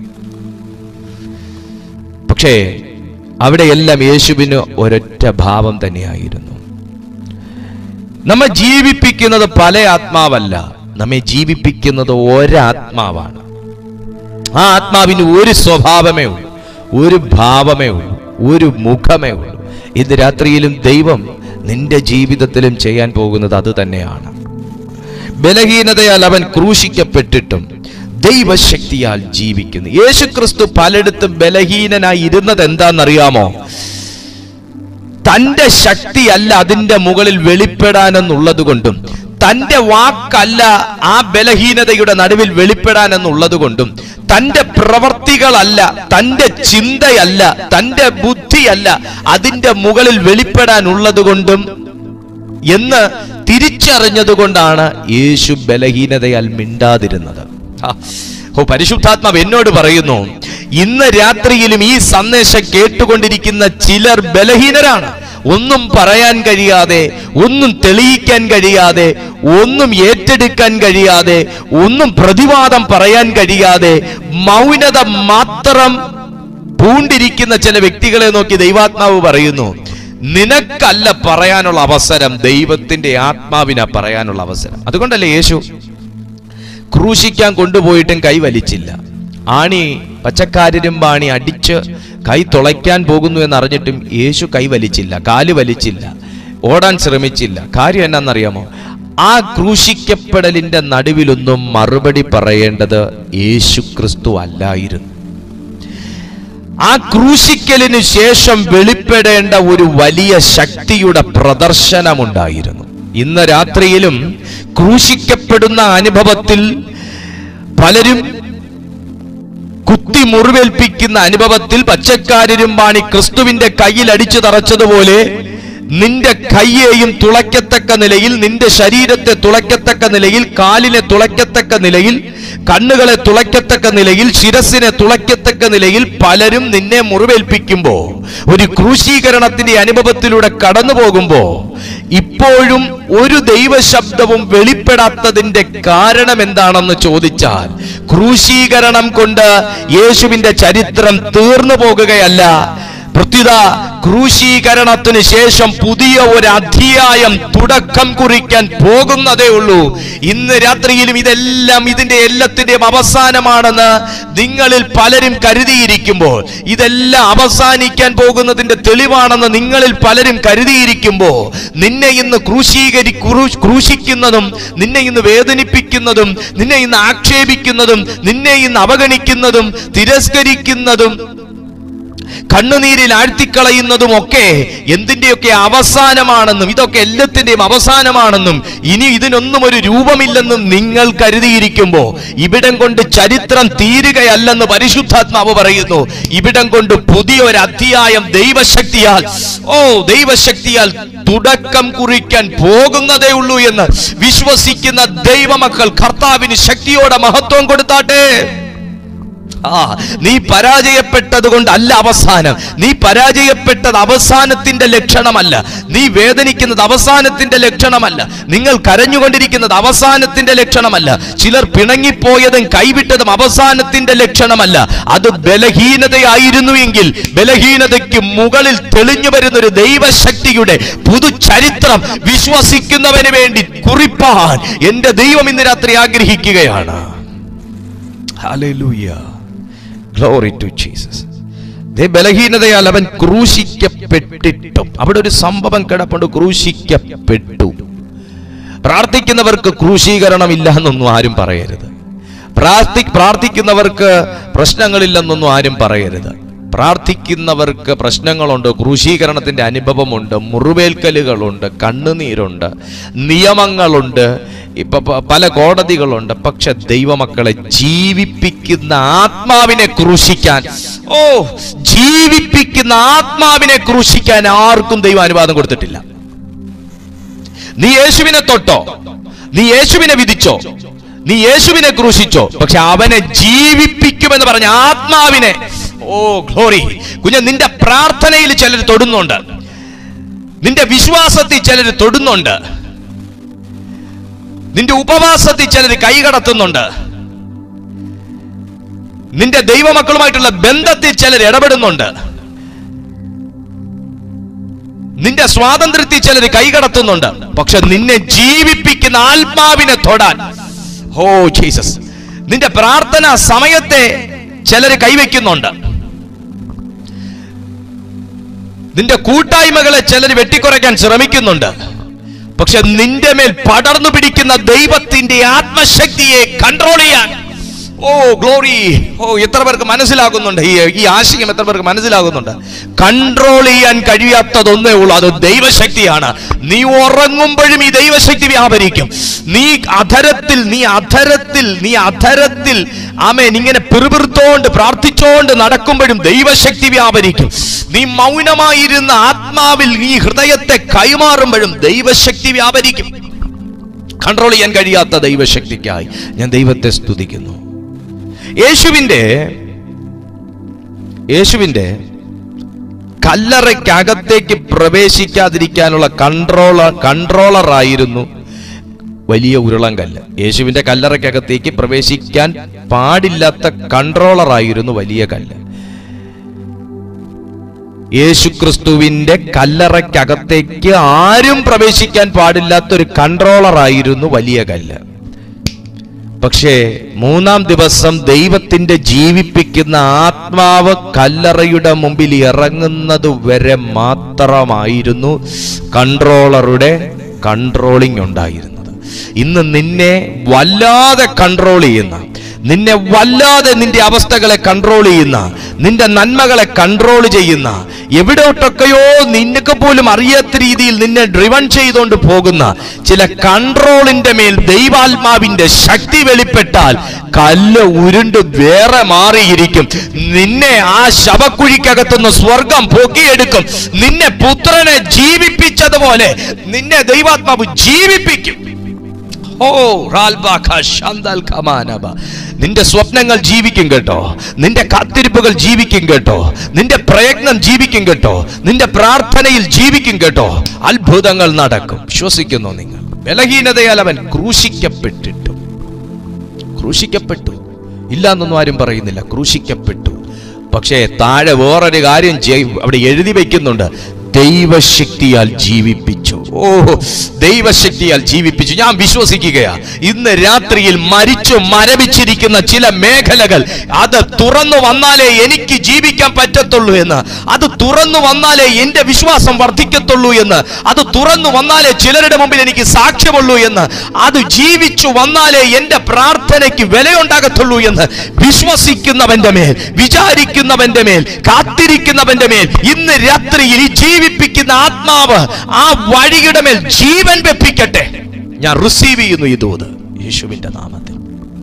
പക്ഷേ അവിടെയെല്ലാം യേശുവിന് ഒരൊറ്റ ഭാവം തന്നെയായിരുന്നു നമ്മെ ജീവിപ്പിക്കുന്നത് പല ആത്മാവല്ല നമ്മെ ജീവിപ്പിക്കുന്നത് ഒരാത്മാവാണ് ആ ആത്മാവിന് ഒരു സ്വഭാവമേ ഉള്ളൂ ഒരു ഭാവമേ ഉള്ളൂ ഒരു മുഖമേ ഉള്ളൂ ഇന്ന് രാത്രിയിലും ദൈവം നിന്റെ ജീവിതത്തിലും ചെയ്യാൻ പോകുന്നത് അത് തന്നെയാണ് ബലഹീനതയാൽ അവൻ ക്രൂശിക്കപ്പെട്ടിട്ടും ദൈവശക്തിയാൽ ജീവിക്കുന്നു യേശുക്രിസ്തു പലയിടത്തും ബലഹീനനായി ഇരുന്നത് എന്താണെന്നറിയാമോ തന്റെ ശക്തിയല്ല അതിന്റെ മുകളിൽ വെളിപ്പെടാനെന്നുള്ളത് കൊണ്ടും തന്റെ വാക്കല്ല ആ ബലഹീനതയുടെ നടുവിൽ വെളിപ്പെടാനെന്നുള്ളത് കൊണ്ടും തന്റെ പ്രവർത്തികളല്ല തന്റെ ചിന്തയല്ല തന്റെ ബുദ്ധിയല്ല അതിന്റെ മുകളിൽ വെളിപ്പെടാനുള്ളത് കൊണ്ടും എന്ന് തിരിച്ചറിഞ്ഞതുകൊണ്ടാണ് യേശു ബലഹീനതയാൽ മിണ്ടാതിരുന്നത് ആ, ഓ പരിശുദ്ധാത്മാവ് എന്നോട് പറയുന്നു ഇന്ന് രാത്രിയിലും ഈ സന്ദേശം കേട്ടുകൊണ്ടിരിക്കുന്ന ചിലർ ബലഹീനരാണ് ഒന്നും പറയാൻ കഴിയാതെ ഒന്നും തെളിയിക്കാൻ കഴിയാതെ ഒന്നും ഏറ്റെടുക്കാൻ കഴിയാതെ ഒന്നും പ്രതിവാദം പറയാൻ കഴിയാതെ മൗനത മാത്രം പൂണ്ടിരിക്കുന്ന ചില വ്യക്തികളെ നോക്കി ദൈവാത്മാവ് പറയുന്നു നിനക്കല്ല പറയാനുള്ള അവസരം ദൈവത്തിന്റെ ആത്മാവിനാ പറയാനുള്ള അവസരം അതുകൊണ്ടല്ലേ യേശു ക്രൂശിക്കാൻ കൊണ്ടുപോയിട്ടും കൈ വലിച്ചില്ല ആണി പച്ചക്കാരിരും പാണി അടിച്ച് കൈ തുളയ്ക്കാൻ പോകുന്നു എന്നറിഞ്ഞിട്ടും യേശു കൈ വലിച്ചില്ല കാല് വലിച്ചില്ല ഓടാൻ ശ്രമിച്ചില്ല കാര്യം എന്നാന്നറിയാമോ ആ ക്രൂശിക്കപ്പെടലിന്റെ നടുവിലൊന്നും മറുപടി പറയേണ്ടത് യേശു ക്രിസ്തു അല്ലായിരുന്നു ആ ക്രൂശിക്കലിന് ശേഷം വെളിപ്പെടേണ്ട ഒരു വലിയ ശക്തിയുടെ പ്രദർശനമുണ്ടായിരുന്നു ഇന്ന് രാത്രിയിലും ക്രൂശിക്കപ്പെടുന്ന അനുഭവത്തിൽ പലരും കുത്തി മുറിവേൽപ്പിക്കുന്ന അനുഭവത്തിൽ പച്ചക്കാരിരും പാണി ക്രിസ്തുവിന്റെ കയ്യിൽ അടിച്ചു തറച്ചതുപോലെ നിന്റെ കയ്യെയും തുളയ്ക്കത്തക്ക നിലയിൽ നിന്റെ ശരീരത്തെ തുളയ്ക്കത്തക്ക നിലയിൽ കാലിനെ തുളയ്ക്കത്തക്ക നിലയിൽ കണ്ണുകളെ തുളയ്ക്കത്തക്ക നിലയിൽ ശിരസിനെ തുളയ്ക്കത്തക്ക നിലയിൽ പലരും നിന്നെ മുറിവേൽപ്പിക്കുമ്പോ ഒരു ക്രൂശീകരണത്തിന്റെ അനുഭവത്തിലൂടെ കടന്നു പോകുമ്പോ ഇപ്പോഴും ഒരു ദൈവശബ്ദവും വെളിപ്പെടാത്തതിന്റെ കാരണം എന്താണെന്ന് ചോദിച്ചാൽ ക്രൂശീകരണം കൊണ്ട് യേശുവിന്റെ ചരിത്രം തീർന്നു പോകുകയല്ല പ്രത്യുത ക്രൂശീകരണത്തിന് ശേഷം പുതിയ ഒരു അധ്യായം തുടക്കം കുറിക്കാൻ പോകുന്നതേ ഉള്ളൂ ഇന്ന് രാത്രിയിലും ഇതെല്ലാം ഇതിന്റെ എല്ലാത്തിന്റെയും അവസാനമാണെന്ന് നിങ്ങളിൽ പലരും കരുതിയിരിക്കുമ്പോൾ ഇതെല്ലാം അവസാനിക്കാൻ പോകുന്നതിന്റെ തെളിവാണെന്ന് നിങ്ങളിൽ പലരും കരുതിയിരിക്കുമ്പോൾ നിന്നെ ഇന്ന് ക്രൂശീകരി ക്രൂ- ക്രൂശിക്കുന്നതും നിന്നെ ഇന്ന് വേദനിപ്പിക്കുന്നതും നിന്നെ ഇന്ന് ആക്ഷേപിക്കുന്നതും നിന്നെ ഇന്ന് അവഗണിക്കുന്നതും തിരസ്കരിക്കുന്നതും കണ്ണുനീരിൽ ആഴ്ത്തിക്കളയുന്നതും ഒക്കെ എന്തിന്റെയൊക്കെ അവസാനമാണെന്നും ഇതൊക്കെ എല്ലാത്തിന്റെയും അവസാനമാണെന്നും ഇനി ഇതിനൊന്നും ഒരു രൂപമില്ലെന്നും നിങ്ങൾ കരുതിയിരിക്കുമ്പോ ഇവിടം കൊണ്ട് ചരിത്രം തീരുകയല്ലെന്ന് പരിശുദ്ധാത്മാവ് പറയുന്നു ഇവിടം കൊണ്ട് പുതിയ ഒരു അധ്യായം ദൈവശക്തിയാൽ ഓ ദൈവശക്തിയാൽ തുടക്കം കുറിക്കാൻ പോകുന്നതേ ഉള്ളൂ എന്ന് വിശ്വസിക്കുന്ന ദൈവമക്കൾ കർത്താവിന് ശക്തിയോടെ മഹത്വം കൊടുത്താട്ടെ ആ നീ പരാജയപ്പെട്ടത് കൊണ്ടല്ല അവസാനം നീ പരാജയപ്പെട്ടത് അവസാനത്തിന്റെ ലക്ഷണമല്ല നീ വേദനിക്കുന്നത് അവസാനത്തിന്റെ ലക്ഷണമല്ല നിങ്ങൾ കരഞ്ഞുകൊണ്ടിരിക്കുന്നത് അവസാനത്തിന്റെ ലക്ഷണമല്ല ചിലർ പിണങ്ങിപ്പോയതും കൈവിട്ടതും അവസാനത്തിന്റെ ലക്ഷണമല്ല അത് ബലഹീനതയായിരുന്നുവെങ്കിൽ ബലഹീനതയ്ക്ക് മുകളിൽ തെളിഞ്ഞു വരുന്ന ഒരു ദൈവശക്തിയുടെ പുതുചരിത്രം വിശ്വസിക്കുന്നവന് വേണ്ടി കുറിപ്പാൻ എന്റെ ദൈവം ഇന്ന് രാത്രി ആഗ്രഹിക്കുകയാണ് Hallelujah. Glory to Jesus. ദേ ബലഹീനതയാൽ അവൻ ക്രൂശിക്കപ്പെട്ടിട്ടും അവിടെ ഒരു സംഭവം കിടപ്പുണ്ട് ക്രൂശിക്കപ്പെട്ടു പ്രാർത്ഥിക്കുന്നവർക്ക് ക്രൂശീകരണം ഇല്ല എന്നൊന്നും ആരും പറയരുത് പ്രാർത്ഥി പ്രാർത്ഥിക്കുന്നവർക്ക് പ്രശ്നങ്ങളില്ലെന്നൊന്നും ആരും പറയരുത് പ്രാർത്ഥിക്കുന്നവർക്ക് പ്രശ്നങ്ങളുണ്ട് ക്രൂശീകരണത്തിന്റെ അനുഭവമുണ്ട് മുറിവേൽക്കലുകളുണ്ട് കണ്ണുനീരുണ്ട് നിയമങ്ങളുണ്ട് ഇപ്പൊ പ- പല കോടതികളുണ്ട് പക്ഷെ ദൈവമക്കളെ ജീവിപ്പിക്കുന്ന ആത്മാവിനെ ക്രൂശിക്കാൻ ഓ ജീവിപ്പിക്കുന്ന ആത്മാവിനെ ക്രൂശിക്കാൻ ആർക്കും ദൈവം അനുവാദം കൊടുത്തിട്ടില്ല നീ യേശുവിനെ തൊട്ടോ നീ യേശുവിനെ വിധിച്ചോ നീ യേശുവിനെ ക്രൂശിച്ചോ പക്ഷെ അവനെ ജീവിപ്പിക്കുമെന്ന് പറഞ്ഞ ആത്മാവിനെ ഓ ഗ്ലോറി കുഞ്ഞ നിന്റെ പ്രാർത്ഥനയിൽ ചിലർ തൊടുന്നുണ്ട് നിന്റെ വിശ്വാസത്തിൽ ചിലർ തൊടുന്നുണ്ട് നിന്റെ ഉപവാസത്തിൽ ചിലർ കൈകടത്തുന്നുണ്ട് നിന്റെ ദൈവമക്കളുമായിട്ടുള്ള ബന്ധത്തിൽ ചിലർ ഇടപെടുന്നുണ്ട് നിന്റെ സ്വാതന്ത്ര്യത്തിൽ ചിലർ കൈകടത്തുന്നുണ്ട് പക്ഷെ നിന്നെ ജീവിപ്പിക്കുന്ന ആത്മാവിനെ തൊടാൻ ഓ ജീസസ് നിന്റെ പ്രാർത്ഥന സമയത്തെ ചിലർ കൈവയ്ക്കുന്നുണ്ട് നിന്റെ കൂട്ടായ്മകളെ ചിലർ വെട്ടിക്കുറയ്ക്കാൻ ശ്രമിക്കുന്നുണ്ട് പക്ഷെ നിന്റെ മേൽ പടർന്നു പിടിക്കുന്ന ദൈവത്തിന്റെ ആത്മശക്തിയെ കൺട്രോൾ ചെയ്യാൻ ഓ ഗ്ലോറി ഓ എത്ര പേർക്ക് മനസ്സിലാകുന്നുണ്ട് ഈ ഈ ആശയം എത്ര പേർക്ക് മനസ്സിലാകുന്നുണ്ട് കൺട്രോൾ ചെയ്യാൻ കഴിയാത്തതൊന്നേ ഉള്ളൂ അത് ദൈവശക്തിയാണ് നീ ഉറങ്ങുമ്പോഴും ഈ ദൈവശക്തി വ്യാപരിക്കും നീ അധരത്തിൽ നീ അധരത്തിൽ നീ അധരത്തിൽ ആമേൻ ഇങ്ങനെ പിറുപിറുത്തോണ്ട് പ്രാർത്ഥിച്ചോണ്ട് നടക്കുമ്പോഴും ദൈവശക്തി വ്യാപരിക്കും നീ മൗനമായിരുന്ന ആത്മാവിൽ നീ ഹൃദയത്തെ കൈമാറുമ്പോഴും ദൈവശക്തി വ്യാപരിക്കും കൺട്രോൾ ചെയ്യാൻ കഴിയാത്ത ദൈവശക്തിക്കായി ഞാൻ ദൈവത്തെ സ്തുതിക്കുന്നു യേശുവിൻ്റെ യേശുവിൻ്റെ കല്ലറയ്ക്കകത്തേക്ക് പ്രവേശിക്കാതിരിക്കാനുള്ള കൺട്രോളർ കൺട്രോളർ ആയിരുന്നു വലിയ ഉരുളങ്കല്ല് യേശുവിന്റെ കല്ലറയ്ക്കകത്തേക്ക് പ്രവേശിക്കാൻ പാടില്ലാത്ത കൺട്രോളർ ആയിരുന്നു വലിയ കല്ല് യേശുക്രിസ്തുവിന്റെ കല്ലറയ്ക്കകത്തേക്ക് ആരും പ്രവേശിക്കാൻ പാടില്ലാത്ത ഒരു കൺട്രോളർ ആയിരുന്നു വലിയ കല്ല് പക്ഷേ മൂന്നാം ദിവസം ദൈവത്തിന്റെ ജീവിപ്പിക്കുന്ന ആത്മാവ് കല്ലറയുടെ മുമ്പിൽ ഇറങ്ങുന്നത് വരെ മാത്രമായിരുന്നു കൺട്രോളറുടെ കൺട്രോളിംഗ് ഉണ്ടായിരുന്നത് ഇന്ന് നിന്നെ വല്ലാതെ കൺട്രോൾ ചെയ്യുന്ന നിന്നെ വല്ലാതെ നിന്റെ അവസ്ഥകളെ കൺട്രോൾ ചെയ്യുന്ന നിന്റെ നന്മകളെ കൺട്രോൾ ചെയ്യുന്ന എവിടോട്ടൊക്കെയോ നിനക്ക് പോലും അറിയാത്ത രീതിയിൽ നിന്നെ ഡ്രിവൺ ചെയ്തുകൊണ്ട് പോകുന്ന ചില കൺട്രോളിന്റെ മേൽ ദൈവാത്മാവിന്റെ ശക്തി വെളിപ്പെട്ടാൽ കല്ല് ഉരുണ്ട് വേറെ മാറിയിരിക്കും നിന്നെ ആ ശവക്കുഴിക്കകത്തുനിന്ന് സ്വർഗം പൊക്കിയെടുക്കും നിന്നെ പുത്രനെ ജീവിപ്പിച്ചതുപോലെ നിന്നെ ദൈവാത്മാവ് ജീവിപ്പിക്കും ഓ റാൽബാഖ ശാന്താൽ ഖമാനബ. നിന്റെ സ്വപ്നങ്ങൾ ജീവിക്കും കേട്ടോ നിന്റെ കാത്തിരിപ്പുകൾ ജീവിക്കും കേട്ടോ നിന്റെ പ്രയത്നം ജീവിക്കും കേട്ടോ നിന്റെ പ്രാർത്ഥനയിൽ ജീവിക്കും കേട്ടോ അത്ഭുതങ്ങൾ നടക്കും വിശ്വസിക്കുന്നു നിങ്ങൾ ബലഹീനതയാൽ അവൻ ക്രൂശിക്കപ്പെട്ടിട്ടും ക്രൂശിക്കപ്പെട്ടു ഇല്ല എന്നൊന്നും ആരും പറയുന്നില്ല ക്രൂശിക്കപ്പെട്ടു പക്ഷേ താഴെ വേറൊരു കാര്യം ചെയ്- അവിടെ എഴുതി വെക്കുന്നുണ്ട് ദൈവശക്തിയാൽ ജീവിപ്പിച്ചു ഓ ദൈവശക്തിയാൽ ജീവിപ്പിച്ചു ഞാൻ വിശ്വസിക്കുകയാ ഇന്ന് രാത്രിയിൽ മരിച്ചു മരവിച്ചിരിക്കുന്ന ചില മേഖലകൾ അത് തുറന്നു വന്നാലേ എനിക്ക് ജീവിക്കാൻ പറ്റത്തുള്ളൂ എന്ന് അത് തുറന്നു വന്നാലേ എന്റെ വിശ്വാസം വർദ്ധിക്കത്തുള്ളൂ എന്ന് അത് തുറന്നു വന്നാലേ ചിലരുടെ മുമ്പിൽ എനിക്ക് സാക്ഷ്യമുള്ളൂ എന്ന് അത് ജീവിച്ചു വന്നാലേ എന്റെ പ്രാർത്ഥനയ്ക്ക് വിലയുണ്ടാകത്തുള്ളൂ എന്ന് വിശ്വസിക്കുന്നവന്റെ മേൽ വിചാരിക്കുന്നവന്റെ മേൽ കാത്തിരിക്കുന്നവന്റെ മേൽ ഇന്ന് രാത്രിയിൽ ഈ ജീവിപ്പിക്കുന്ന ആത്മാവ് ആ വഴിയുടെ മേൽ ജീവൻ വെപ്പിക്കട്ടെ ഞാൻ റിസീവ് ചെയ്യുന്നു ഈ ദൂത് യേശുവിന്റെ നാമത്തിൽ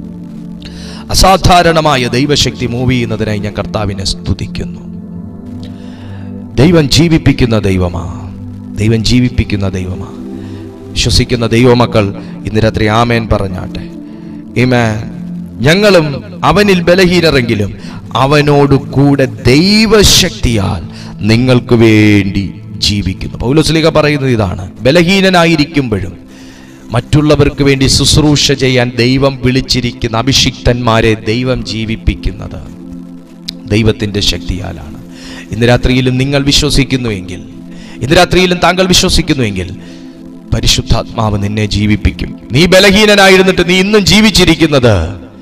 അസാധാരണമായ ദൈവശക്തി മൂവ് ചെയ്യുന്നതിനായി ഞാൻ കർത്താവിനെ സ്തുതിക്കുന്നു ദൈവം ജീവിപ്പിക്കുന്ന ദൈവമാ ദൈവം ജീവിപ്പിക്കുന്ന ദൈവമാ വിശ്വസിക്കുന്ന ദൈവമക്കൾ ഇന്ന് രാത്രി ആമേൻ പറഞ്ഞാട്ടെ ഇമേ ഞങ്ങളും അവനിൽ ബലഹീനരെങ്കിലും അവനോട് കൂടെ ദൈവശക്തിയാൽ നിങ്ങൾക്ക് വേണ്ടി ജീവിക്കുന്നു പൗലോസ്ലിക പറയുന്നത് ഇതാണ് ബലഹീനനായിരിക്കുമ്പോഴും മറ്റുള്ളവർക്ക് വേണ്ടി ശുശ്രൂഷ ചെയ്യാൻ ദൈവം വിളിച്ചിരിക്കുന്ന അഭിഷിക്തന്മാരെ ദൈവം ജീവിപ്പിക്കുന്നത് ദൈവത്തിൻ്റെ ശക്തിയാലാണ് ഇന്ന് രാത്രിയിലും നിങ്ങൾ വിശ്വസിക്കുന്നുവെങ്കിൽ ഇന്ന് രാത്രിയിലും താങ്കൾ വിശ്വസിക്കുന്നുവെങ്കിൽ പരിശുദ്ധാത്മാവ് നിന്നെ ജീവിപ്പിക്കും നീ ബലഹീനനായിരുന്നിട്ട് നീ ഇന്നും ജീവിച്ചിരിക്കുന്നത്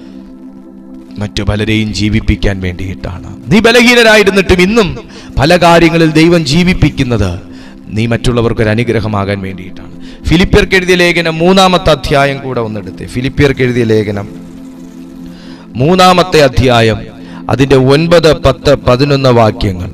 മറ്റു പലരെയും ജീവിപ്പിക്കാൻ വേണ്ടിയിട്ടാണ് നീ ബലഹീനനായിരുന്നിട്ടും ഇന്നും പല കാര്യങ്ങളിൽ ദൈവം ജീവിപ്പിക്കുന്നത് നീ മറ്റുള്ളവർക്ക് ഒരു അനുഗ്രഹമാകാൻ വേണ്ടിയിട്ടാണ് ഫിലിപ്പിയർക്ക് എഴുതിയ ലേഖനം മൂന്നാമത്തെ അധ്യായം കൂടെ ഒന്നെടുത്തേ ഫിലിപ്പിയർക്ക് എഴുതിയ ലേഖനം മൂന്നാമത്തെ അധ്യായം അതിന്റെ ഒൻപത് പത്ത് പതിനൊന്ന് വാക്യങ്ങൾ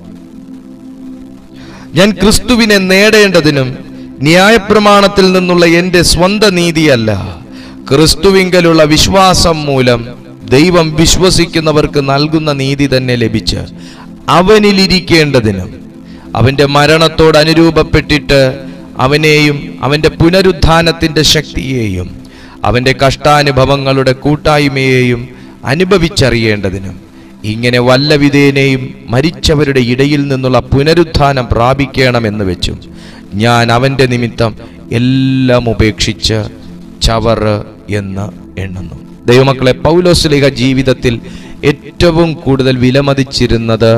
ഞാൻ ക്രിസ്തുവിനെ നേടേണ്ടതിനും ന്യായപ്രമാണത്തിൽ നിന്നുള്ള എൻ്റെ സ്വന്ത നീതിയല്ല ക്രിസ്തുവിങ്കലുള്ള വിശ്വാസം മൂലം ദൈവം വിശ്വസിക്കുന്നവർക്ക് നൽകുന്ന നീതി തന്നെ ലഭിച്ച് അവനിലിരിക്കേണ്ടതിനും അവന്റെ മരണത്തോട് അനുരൂപപ്പെട്ടിട്ട് അവനെയും അവന്റെ പുനരുത്ഥാനത്തിന്റെ ശക്തിയെയും അവന്റെ കഷ്ടാനുഭവങ്ങളുടെ കൂട്ടായ്മയെയും അനുഭവിച്ചറിയേണ്ടതിനും ഇങ്ങനെ വല്ലവിധേനയും മരിച്ചവരുടെ ഇടയിൽ നിന്നുള്ള പുനരുത്ഥാനം പ്രാപിക്കണമെന്ന് വെച്ചും ഞാൻ അവന്റെ നിമിത്തം എല്ലാം ഉപേക്ഷിച്ച് ചവറ് എന്ന് എണ്ണുന്നു ദൈവമക്കളെ പൗലോസ്ലിഹ ജീവിതത്തിൽ ഏറ്റവും കൂടുതൽ വിലമതിച്ചിരുന്നത്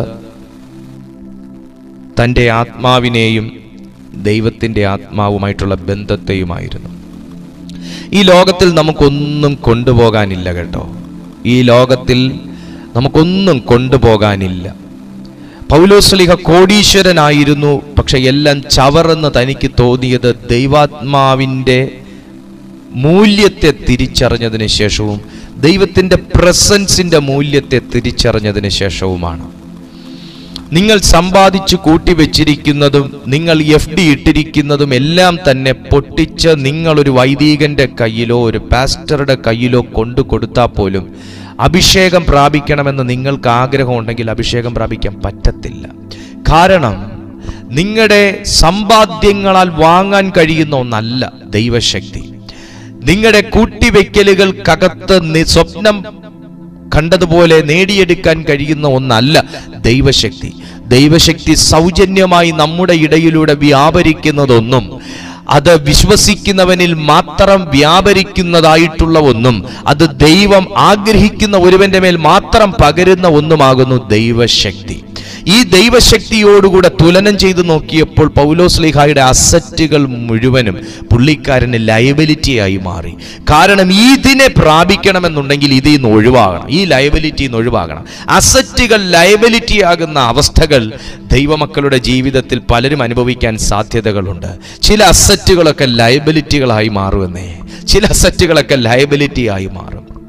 തൻ്റെ ആത്മാവിനെയും ദൈവത്തിൻ്റെ ആത്മാവുമായിട്ടുള്ള ബന്ധത്തെയുമായിരുന്നു ഈ ലോകത്തിൽ നമുക്കൊന്നും കൊണ്ടുപോകാനില്ല കേട്ടോ ഈ ലോകത്തിൽ നമുക്കൊന്നും കൊണ്ടുപോകാനില്ല പൗലോസ്ലിഹ കോടീശ്വരനായിരുന്നു പക്ഷെ എല്ലാം ചവറെന്ന് തനിക്ക് തോന്നിയത് ദൈവാത്മാവിൻ്റെ മൂല്യത്തെ തിരിച്ചറിഞ്ഞതിന് ശേഷവും ദൈവത്തിൻ്റെ പ്രസൻസിൻ്റെ മൂല്യത്തെ തിരിച്ചറിഞ്ഞതിന് ശേഷവുമാണ് നിങ്ങൾ സമ്പാദിച്ചു കൂട്ടിവെച്ചിരിക്കുന്നതും നിങ്ങൾ എഫ് ഡി ഇട്ടിരിക്കുന്നതും എല്ലാം തന്നെ പൊട്ടിച്ച് നിങ്ങൾ ഒരു വൈദികന്റെ കയ്യിലോ ഒരു പാസ്റ്ററുടെ കയ്യിലോ കൊണ്ടു കൊടുത്താൽ പോലും അഭിഷേകം പ്രാപിക്കണമെന്ന് നിങ്ങൾക്ക് ആഗ്രഹമുണ്ടെങ്കിൽ അഭിഷേകം പ്രാപിക്കാൻ പറ്റത്തില്ല കാരണം നിങ്ങളുടെ സമ്പാദ്യങ്ങളാൽ വാങ്ങാൻ കഴിയുന്ന ഒന്നല്ല ദൈവശക്തി നിങ്ങളുടെ കൂട്ടിവെക്കലുകൾക്കകത്ത് നി- സ്വപ്നം കണ്ടതുപോലെ നേടിയെടുക്കാൻ കഴിയുന്ന ഒന്നല്ല ദൈവശക്തി ദൈവശക്തി സൗജന്യമായി നമ്മുടെ ഇടയിലൂടെ വ്യാപരിക്കുന്നതൊന്നും അത് വിശ്വസിക്കുന്നവനിൽ മാത്രം വ്യാപരിക്കുന്നതായിട്ടുള്ള ഒന്നും അത് ദൈവം ആഗ്രഹിക്കുന്ന ഒരുവന്റെ മേൽ മാത്രം പകരുന്ന ഒന്നുമാകുന്നു ദൈവശക്തി ഈ ദൈവശക്തിയോടുകൂടെ തുലനം ചെയ്തു നോക്കിയപ്പോൾ പൗലോസ്ലിഹായുടെ അസറ്റുകൾ മുഴുവനും പുള്ളിക്കാരന് ലയബിലിറ്റിയായി മാറി കാരണം ഇതിനെ പ്രാപിക്കണമെന്നുണ്ടെങ്കിൽ ഇതിൽ നിന്ന് ഒഴിവാകണം ഈ ലയബിലിറ്റിയിൽ നിന്ന് ഒഴിവാകണം അസറ്റുകൾ ലയബിലിറ്റി ആകുന്ന അവസ്ഥകൾ ദൈവമക്കളുടെ ജീവിതത്തിൽ പലരും അനുഭവിക്കാൻ സാധ്യതകളുണ്ട് ചില അസറ്റുകളൊക്കെ ലയബിലിറ്റികളായി മാറുമെന്നേ ചില അസറ്റുകളൊക്കെ ലയബിലിറ്റി ആയി മാറും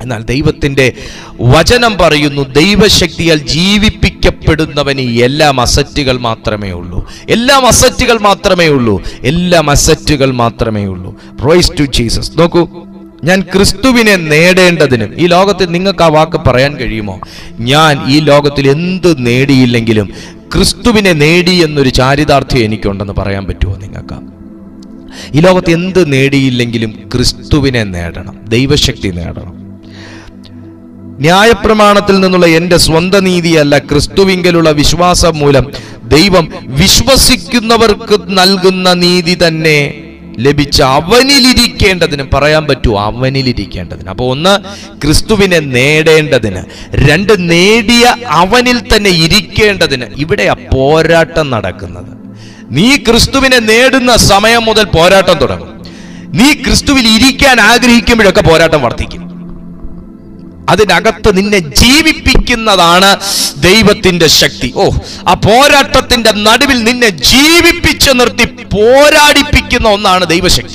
എന്നാൽ ദൈവത്തിന്റെ വചനം പറയുന്നു ദൈവശക്തിയാൽ ജീവിപ്പിക്കപ്പെടുന്നവന് എല്ലാം അസറ്റുകൾ മാത്രമേ ഉള്ളൂ എല്ലാം അസറ്റുകൾ മാത്രമേ ഉള്ളൂ എല്ലാം അസറ്റുകൾ മാത്രമേ ഉള്ളൂ പ്രൈസ് ടു ജീസസ് നോക്കൂ ഞാൻ ക്രിസ്തുവിനെ നേടേണ്ടതിനും ഈ ലോകത്തിൽ നിങ്ങൾക്ക് ആ വാക്ക് പറയാൻ കഴിയുമോ ഞാൻ ഈ ലോകത്തിൽ എന്ത് നേടിയില്ലെങ്കിലും ക്രിസ്തുവിനെ നേടി എന്നൊരു ചാരിതാർത്ഥ്യം എനിക്കുണ്ടെന്ന് പറയാൻ പറ്റുമോ നിങ്ങൾക്ക് ഈ ലോകത്ത് എന്ത് നേടിയില്ലെങ്കിലും ക്രിസ്തുവിനെ നേടണം ദൈവശക്തി നേടണം ന്യായപ്രമാണത്തിൽ നിന്നുള്ള എന്റെ സ്വന്തം നീതിയല്ല ക്രിസ്തുവിങ്കലുള്ള വിശ്വാസം മൂലം ദൈവം വിശ്വസിക്കുന്നവർക്ക് നൽകുന്ന നീതി തന്നെ ലഭിച്ച അവനിലിരിക്കേണ്ടതിന് പറയാൻ പറ്റൂ അവനിലിരിക്കേണ്ടതിന് അപ്പൊ ഒന്ന് ക്രിസ്തുവിനെ നേടേണ്ടതിന് രണ്ട് നേടിയ അവനിൽ തന്നെ ഇരിക്കേണ്ടതിന് ഇവിടെയാ പോരാട്ടം നടക്കുന്നത് നീ ക്രിസ്തുവിനെ നേടുന്ന സമയം മുതൽ പോരാട്ടം തുടങ്ങും നീ ക്രിസ്തുവിൽ ഇരിക്കാൻ ആഗ്രഹിക്കുമ്പോഴൊക്കെ പോരാട്ടം വർദ്ധിക്കും അതിനകത്ത് നിന്നെ ജീവിപ്പിക്കുന്നതാണ് ദൈവത്തിന്റെ ശക്തി ഓ ആ പോരാട്ടത്തിന്റെ നടുവിൽ നിന്നെ ജീവിപ്പിച്ച് നിർത്തി പോരാടിപ്പിക്കുന്ന ഒന്നാണ് ദൈവശക്തി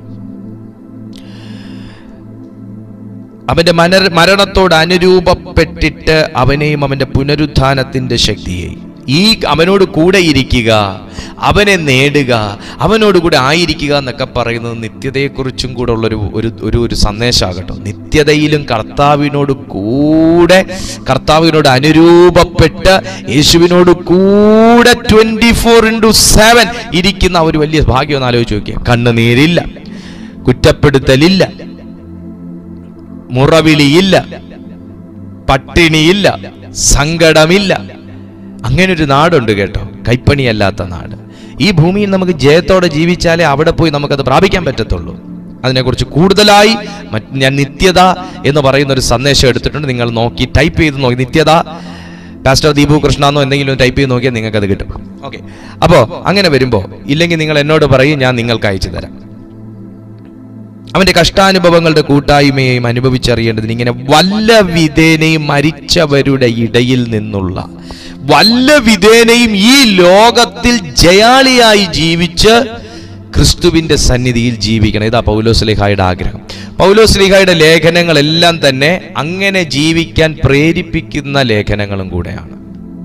അവന്റെ മന മരണത്തോട് അനുരൂപപ്പെട്ടിട്ട് അവനെയും അവന്റെ പുനരുത്ഥാനത്തിന്റെ ശക്തിയെയും ഈ അവനോട് കൂടെ ഇരിക്കുക അവനെ നേടുക അവനോട് കൂടെ ആയിരിക്കുക എന്നൊക്കെ പറയുന്നത് നിത്യതയെക്കുറിച്ചും കൂടെ ഉള്ളൊരു ഒരു ഒരു ഒരു സന്ദേശമാകട്ടോ നിത്യതയിലും കർത്താവിനോട് കൂടെ കർത്താവിനോട് അനുരൂപപ്പെട്ട് യേശുവിനോട് കൂടെ ട്വന്റി ഫോർ ഇൻറ്റു സെവൻ ഇരിക്കുന്ന ആ ഒരു വലിയ ഭാഗ്യം ഒന്ന് ആലോചിച്ച് നോക്കിയാൽ കണ്ണുനീരില്ല കുറ്റപ്പെടുത്തലില്ല മുറവിളിയില്ല പട്ടിണിയില്ല സങ്കടമില്ല അങ്ങനെ ഒരു നാടുണ്ട് കേട്ടോ കൈപ്പണിയല്ലാത്ത നാട് ഈ ഭൂമിയിൽ നമുക്ക് ജയത്തോടെ ജീവിച്ചാലേ അവിടെ പോയി നമുക്കത് പ്രാപിക്കാൻ പറ്റത്തുള്ളൂ അതിനെക്കുറിച്ച് കൂടുതലായി മറ്റ് ഞാൻ നിത്യത എന്ന് പറയുന്ന ഒരു സന്ദേശം എടുത്തിട്ടുണ്ട് നിങ്ങൾ നോക്കി ടൈപ്പ് ചെയ്ത് നോക്കി നിത്യത പാസ്റ്റർ ദീപു കൃഷ്ണ എന്നോ എന്തെങ്കിലും ടൈപ്പ് ചെയ്ത് നോക്കിയാൽ നിങ്ങൾക്ക് അത് കിട്ടും ഓക്കെ അപ്പോൾ അങ്ങനെ വരുമ്പോൾ ഇല്ലെങ്കിൽ നിങ്ങൾ എന്നോട് പറയും ഞാൻ നിങ്ങൾക്ക് അയച്ചു തരാം അവന്റെ കഷ്ടാനുഭവങ്ങളുടെ കൂട്ടായ്മയെയും അനുഭവിച്ചറിയേണ്ടതിന് ഇങ്ങനെ വല്ല വിധേനയും മരിച്ചവരുടെ ഇടയിൽ നിന്നുള്ള വല്ല വിധേനയും ഈ ലോകത്തിൽ ജയാളിയായി ജീവിച്ച് ക്രിസ്തുവിന്റെ സന്നിധിയിൽ ജീവിക്കണം ഇതാ പൗലോസ്ലിഹായുടെ ആഗ്രഹം പൗലോസ്ലിഹായുടെ ലേഖനങ്ങളെല്ലാം തന്നെ അങ്ങനെ ജീവിക്കാൻ പ്രേരിപ്പിക്കുന്ന ലേഖനങ്ങളും കൂടെയാണ്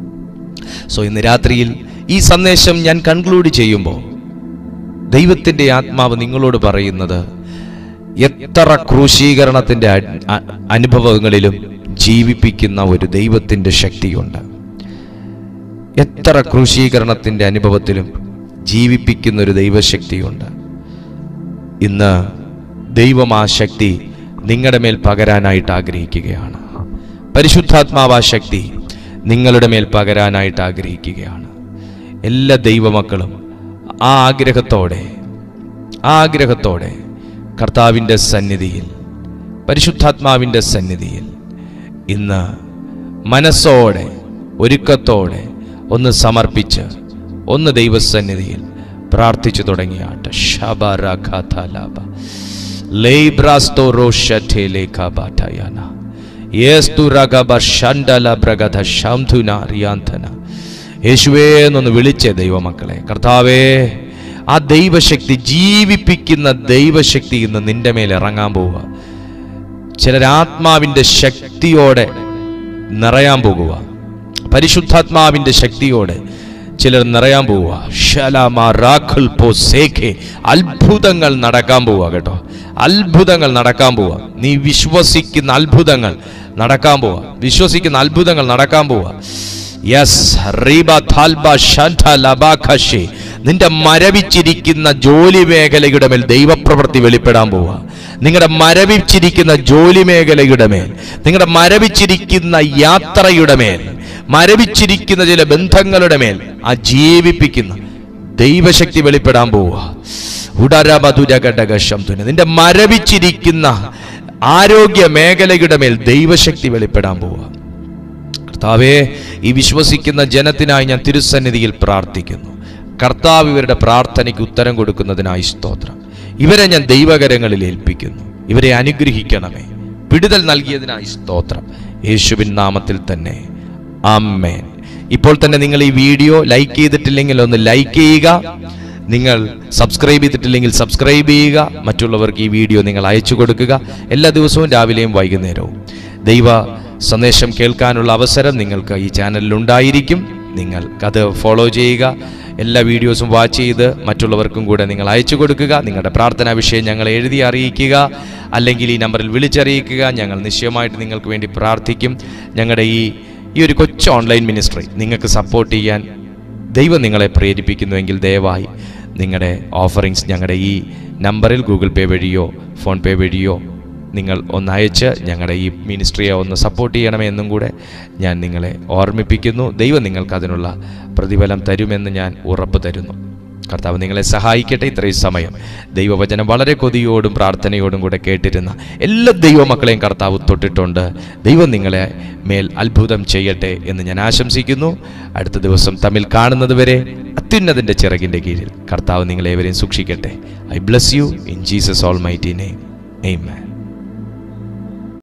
സോ ഇന്ന് രാത്രിയിൽ ഈ സന്ദേശം ഞാൻ കൺക്ലൂഡ് ചെയ്യുമ്പോൾ ദൈവത്തിന്റെ ആത്മാവ് നിങ്ങളോട് പറയുന്നത് എത്ര ക്രൂശീകരണത്തിന്റെ അ- അ- അനുഭവങ്ങളിലും ജീവിപ്പിക്കുന്ന ഒരു ദൈവത്തിന്റെ ശക്തിയുണ്ട് എത്ര ക്രൂശീകരണത്തിന്റെ അനുഭവത്തിലും ജീവിപ്പിക്കുന്ന ഒരു ദൈവശക്തിയുണ്ട് ഇന്ന് ദൈവം ആ ശക്തി നിങ്ങളുടെ മേൽ പകരാനായിട്ട് ആഗ്രഹിക്കുകയാണ് പരിശുദ്ധാത്മാവ് ആ ശക്തി നിങ്ങളുടെ മേൽ പകരാനായിട്ട് ആഗ്രഹിക്കുകയാണ് എല്ലാ ദൈവമക്കളും ആ ആഗ്രഹത്തോടെ ആ ആഗ്രഹത്തോടെ കർത്താവിൻ്റെ സന്നിധിയിൽ പരിശുദ്ധാത്മാവിൻ്റെ സന്നിധിയിൽ ഇന്ന് മനസ്സോടെ ഒരുക്കത്തോടെ ഒന്ന് സമർപ്പിച്ച് ഒന്ന് ദൈവസന്നിധിയിൽ പ്രാർത്ഥിച്ചു തുടങ്ങിയാട്ട് ശബറഖാഥലാബ ലൈബ്രാസ്തോ റോഷഠേ ലേഖാബാഠയാന യേസ്തു രഗബ ഷണ്ടല ബ്രഗധ ശംധുന റിയാന്തന യേശുവേ എന്നൊന്ന് വിളിച്ചേ ദൈവമക്കളെ കർത്താവേ ആ ദൈവശക്തി ജീവിപ്പിക്കുന്ന ദൈവശക്തി ഇന്ന് നിന്റെ മേൽ ഇറങ്ങാൻ പോവുക ചിലരാത്മാവിൻ്റെ ശക്തിയോടെ നിറയാൻ പോകുക പരിശുദ്ധാത്മാവിൻ്റെ ശക്തിയോടെ ചിലർ നിറയാൻ പോവുക ശലമ റാഖുൽ പോ സേഖെ അത്ഭുതങ്ങൾ നടക്കാൻ പോവുക കേട്ടോ അത്ഭുതങ്ങൾ നടക്കാൻ പോവുക നീ വിശ്വസിക്കുന്ന അത്ഭുതങ്ങൾ നടക്കാൻ പോവുക വിശ്വസിക്കുന്ന അത്ഭുതങ്ങൾ നടക്കാൻ പോവുക യെസ് റീബ താൽബ ഷൻഠ ലബാഖഷി നിന്റെ മരവിച്ചിരിക്കുന്ന ജോലി മേഖലയുടെ മേൽ ദൈവപ്രവൃത്തി വെളിപ്പെടാൻ പോവുക നിങ്ങളുടെ മരവിച്ചിരിക്കുന്ന ജോലി മേഖലയുടെ മേൽ നിങ്ങളുടെ മരവിച്ചിരിക്കുന്ന യാത്രയുടെ മേൽ മരവിച്ചിരിക്കുന്ന ചില ബന്ധങ്ങളുടെ മേൽ ആ ജീവിപ്പിക്കുന്ന ദൈവശക്തി വെളിപ്പെടാൻ പോവുക ഉടരമധുരഘടകശം തുന നിന്റെ മരവിച്ചിരിക്കുന്ന ആരോഗ്യ മേഖലയുടെ മേൽ ദൈവശക്തി വെളിപ്പെടാൻ പോവുക കർത്താവേ ഈ വിശ്വസിക്കുന്ന ജനത്തിനായി ഞാൻ തിരുസന്നിധിയിൽ പ്രാർത്ഥിക്കുന്നു കർത്താവ് ഇവരുടെ പ്രാർത്ഥനയ്ക്ക് ഉത്തരം കൊടുക്കുന്നതിനായി സ്തോത്രം ഇവരെ ഞാൻ ദൈവകരങ്ങളിൽ ഏൽപ്പിക്കുന്നു ഇവരെ അനുഗ്രഹിക്കണമേ വിടുതൽ നൽകിയതിനായി സ്തോത്രം യേശുവിൻ നാമത്തിൽ തന്നെ അമ്മേൻ ഇപ്പോൾ തന്നെ നിങ്ങൾ ഈ വീഡിയോ ലൈക്ക് ചെയ്തിട്ടില്ലെങ്കിൽ ഒന്ന് ലൈക്ക് ചെയ്യുക നിങ്ങൾ സബ്സ്ക്രൈബ് ചെയ്തിട്ടില്ലെങ്കിൽ സബ്സ്ക്രൈബ് ചെയ്യുക മറ്റുള്ളവർക്ക് ഈ വീഡിയോ നിങ്ങൾ അയച്ചു കൊടുക്കുക എല്ലാ ദിവസവും രാവിലെയും വൈകുന്നേരവും ദൈവ സന്ദേശം കേൾക്കാനുള്ള അവസരം നിങ്ങൾക്ക് ഈ ചാനലിൽ ഉണ്ടായിരിക്കും നിങ്ങൾ അത് ഫോളോ ചെയ്യുക എല്ലാ വീഡിയോസും വാച്ച് ചെയ്ത് മറ്റുള്ളവർക്കും കൂടെ നിങ്ങൾ അയച്ചു കൊടുക്കുക നിങ്ങളുടെ പ്രാർത്ഥനാ വിഷയം ഞങ്ങളെ എഴുതി അറിയിക്കുക അല്ലെങ്കിൽ ഈ നമ്പറിൽ വിളിച്ചറിയിക്കുക ഞങ്ങൾ നിശ്ചയമായിട്ട് നിങ്ങൾക്ക് വേണ്ടി പ്രാർത്ഥിക്കും ഞങ്ങളുടെ ഈ ഈ ഒരു കൊച്ചു ഓൺലൈൻ മിനിസ്ട്രി നിങ്ങൾക്ക് സപ്പോർട്ട് ചെയ്യാൻ ദൈവം നിങ്ങളെ പ്രേരിപ്പിക്കുന്നുവെങ്കിൽ ദയവായി നിങ്ങളുടെ ഓഫറിങ്സ് ഞങ്ങളുടെ ഈ നമ്പറിൽ ഗൂഗിൾ പേ വഴിയോ ഫോൺ പേ വഴിയോ നിങ്ങൾ ഒന്ന് അയച്ച് ഞങ്ങളുടെ ഈ മിനിസ്ട്രിയെ ഒന്ന് സപ്പോർട്ട് ചെയ്യണമേ എന്നും കൂടെ ഞാൻ നിങ്ങളെ ഓർമ്മിപ്പിക്കുന്നു ദൈവം നിങ്ങൾക്ക് അതിനുള്ള പ്രതിഫലം തരുമെന്ന് ഞാൻ ഉറപ്പ് തരുന്നു കർത്താവ് നിങ്ങളെ സഹായിക്കട്ടെ ഇത്രയും സമയം ദൈവവചനം വളരെ കൊതിയോടും പ്രാർത്ഥനയോടും കൂടെ കേട്ടിരുന്ന എല്ലാ ദൈവമക്കളെയും കർത്താവ് തൊട്ടിട്ടുണ്ട് ദൈവം നിങ്ങളെ മേൽ അത്ഭുതം ചെയ്യട്ടെ എന്ന് ഞാൻ ആശംസിക്കുന്നു അടുത്ത ദിവസം തമ്മിൽ കാണുന്നത് വരെ അത്യുന്നതിൻ്റെ ചിറകിൻ്റെ കീഴിൽ കർത്താവ് നിങ്ങളെ ഏവരെയും സൂക്ഷിക്കട്ടെ I bless you in Jesus almighty name Amen.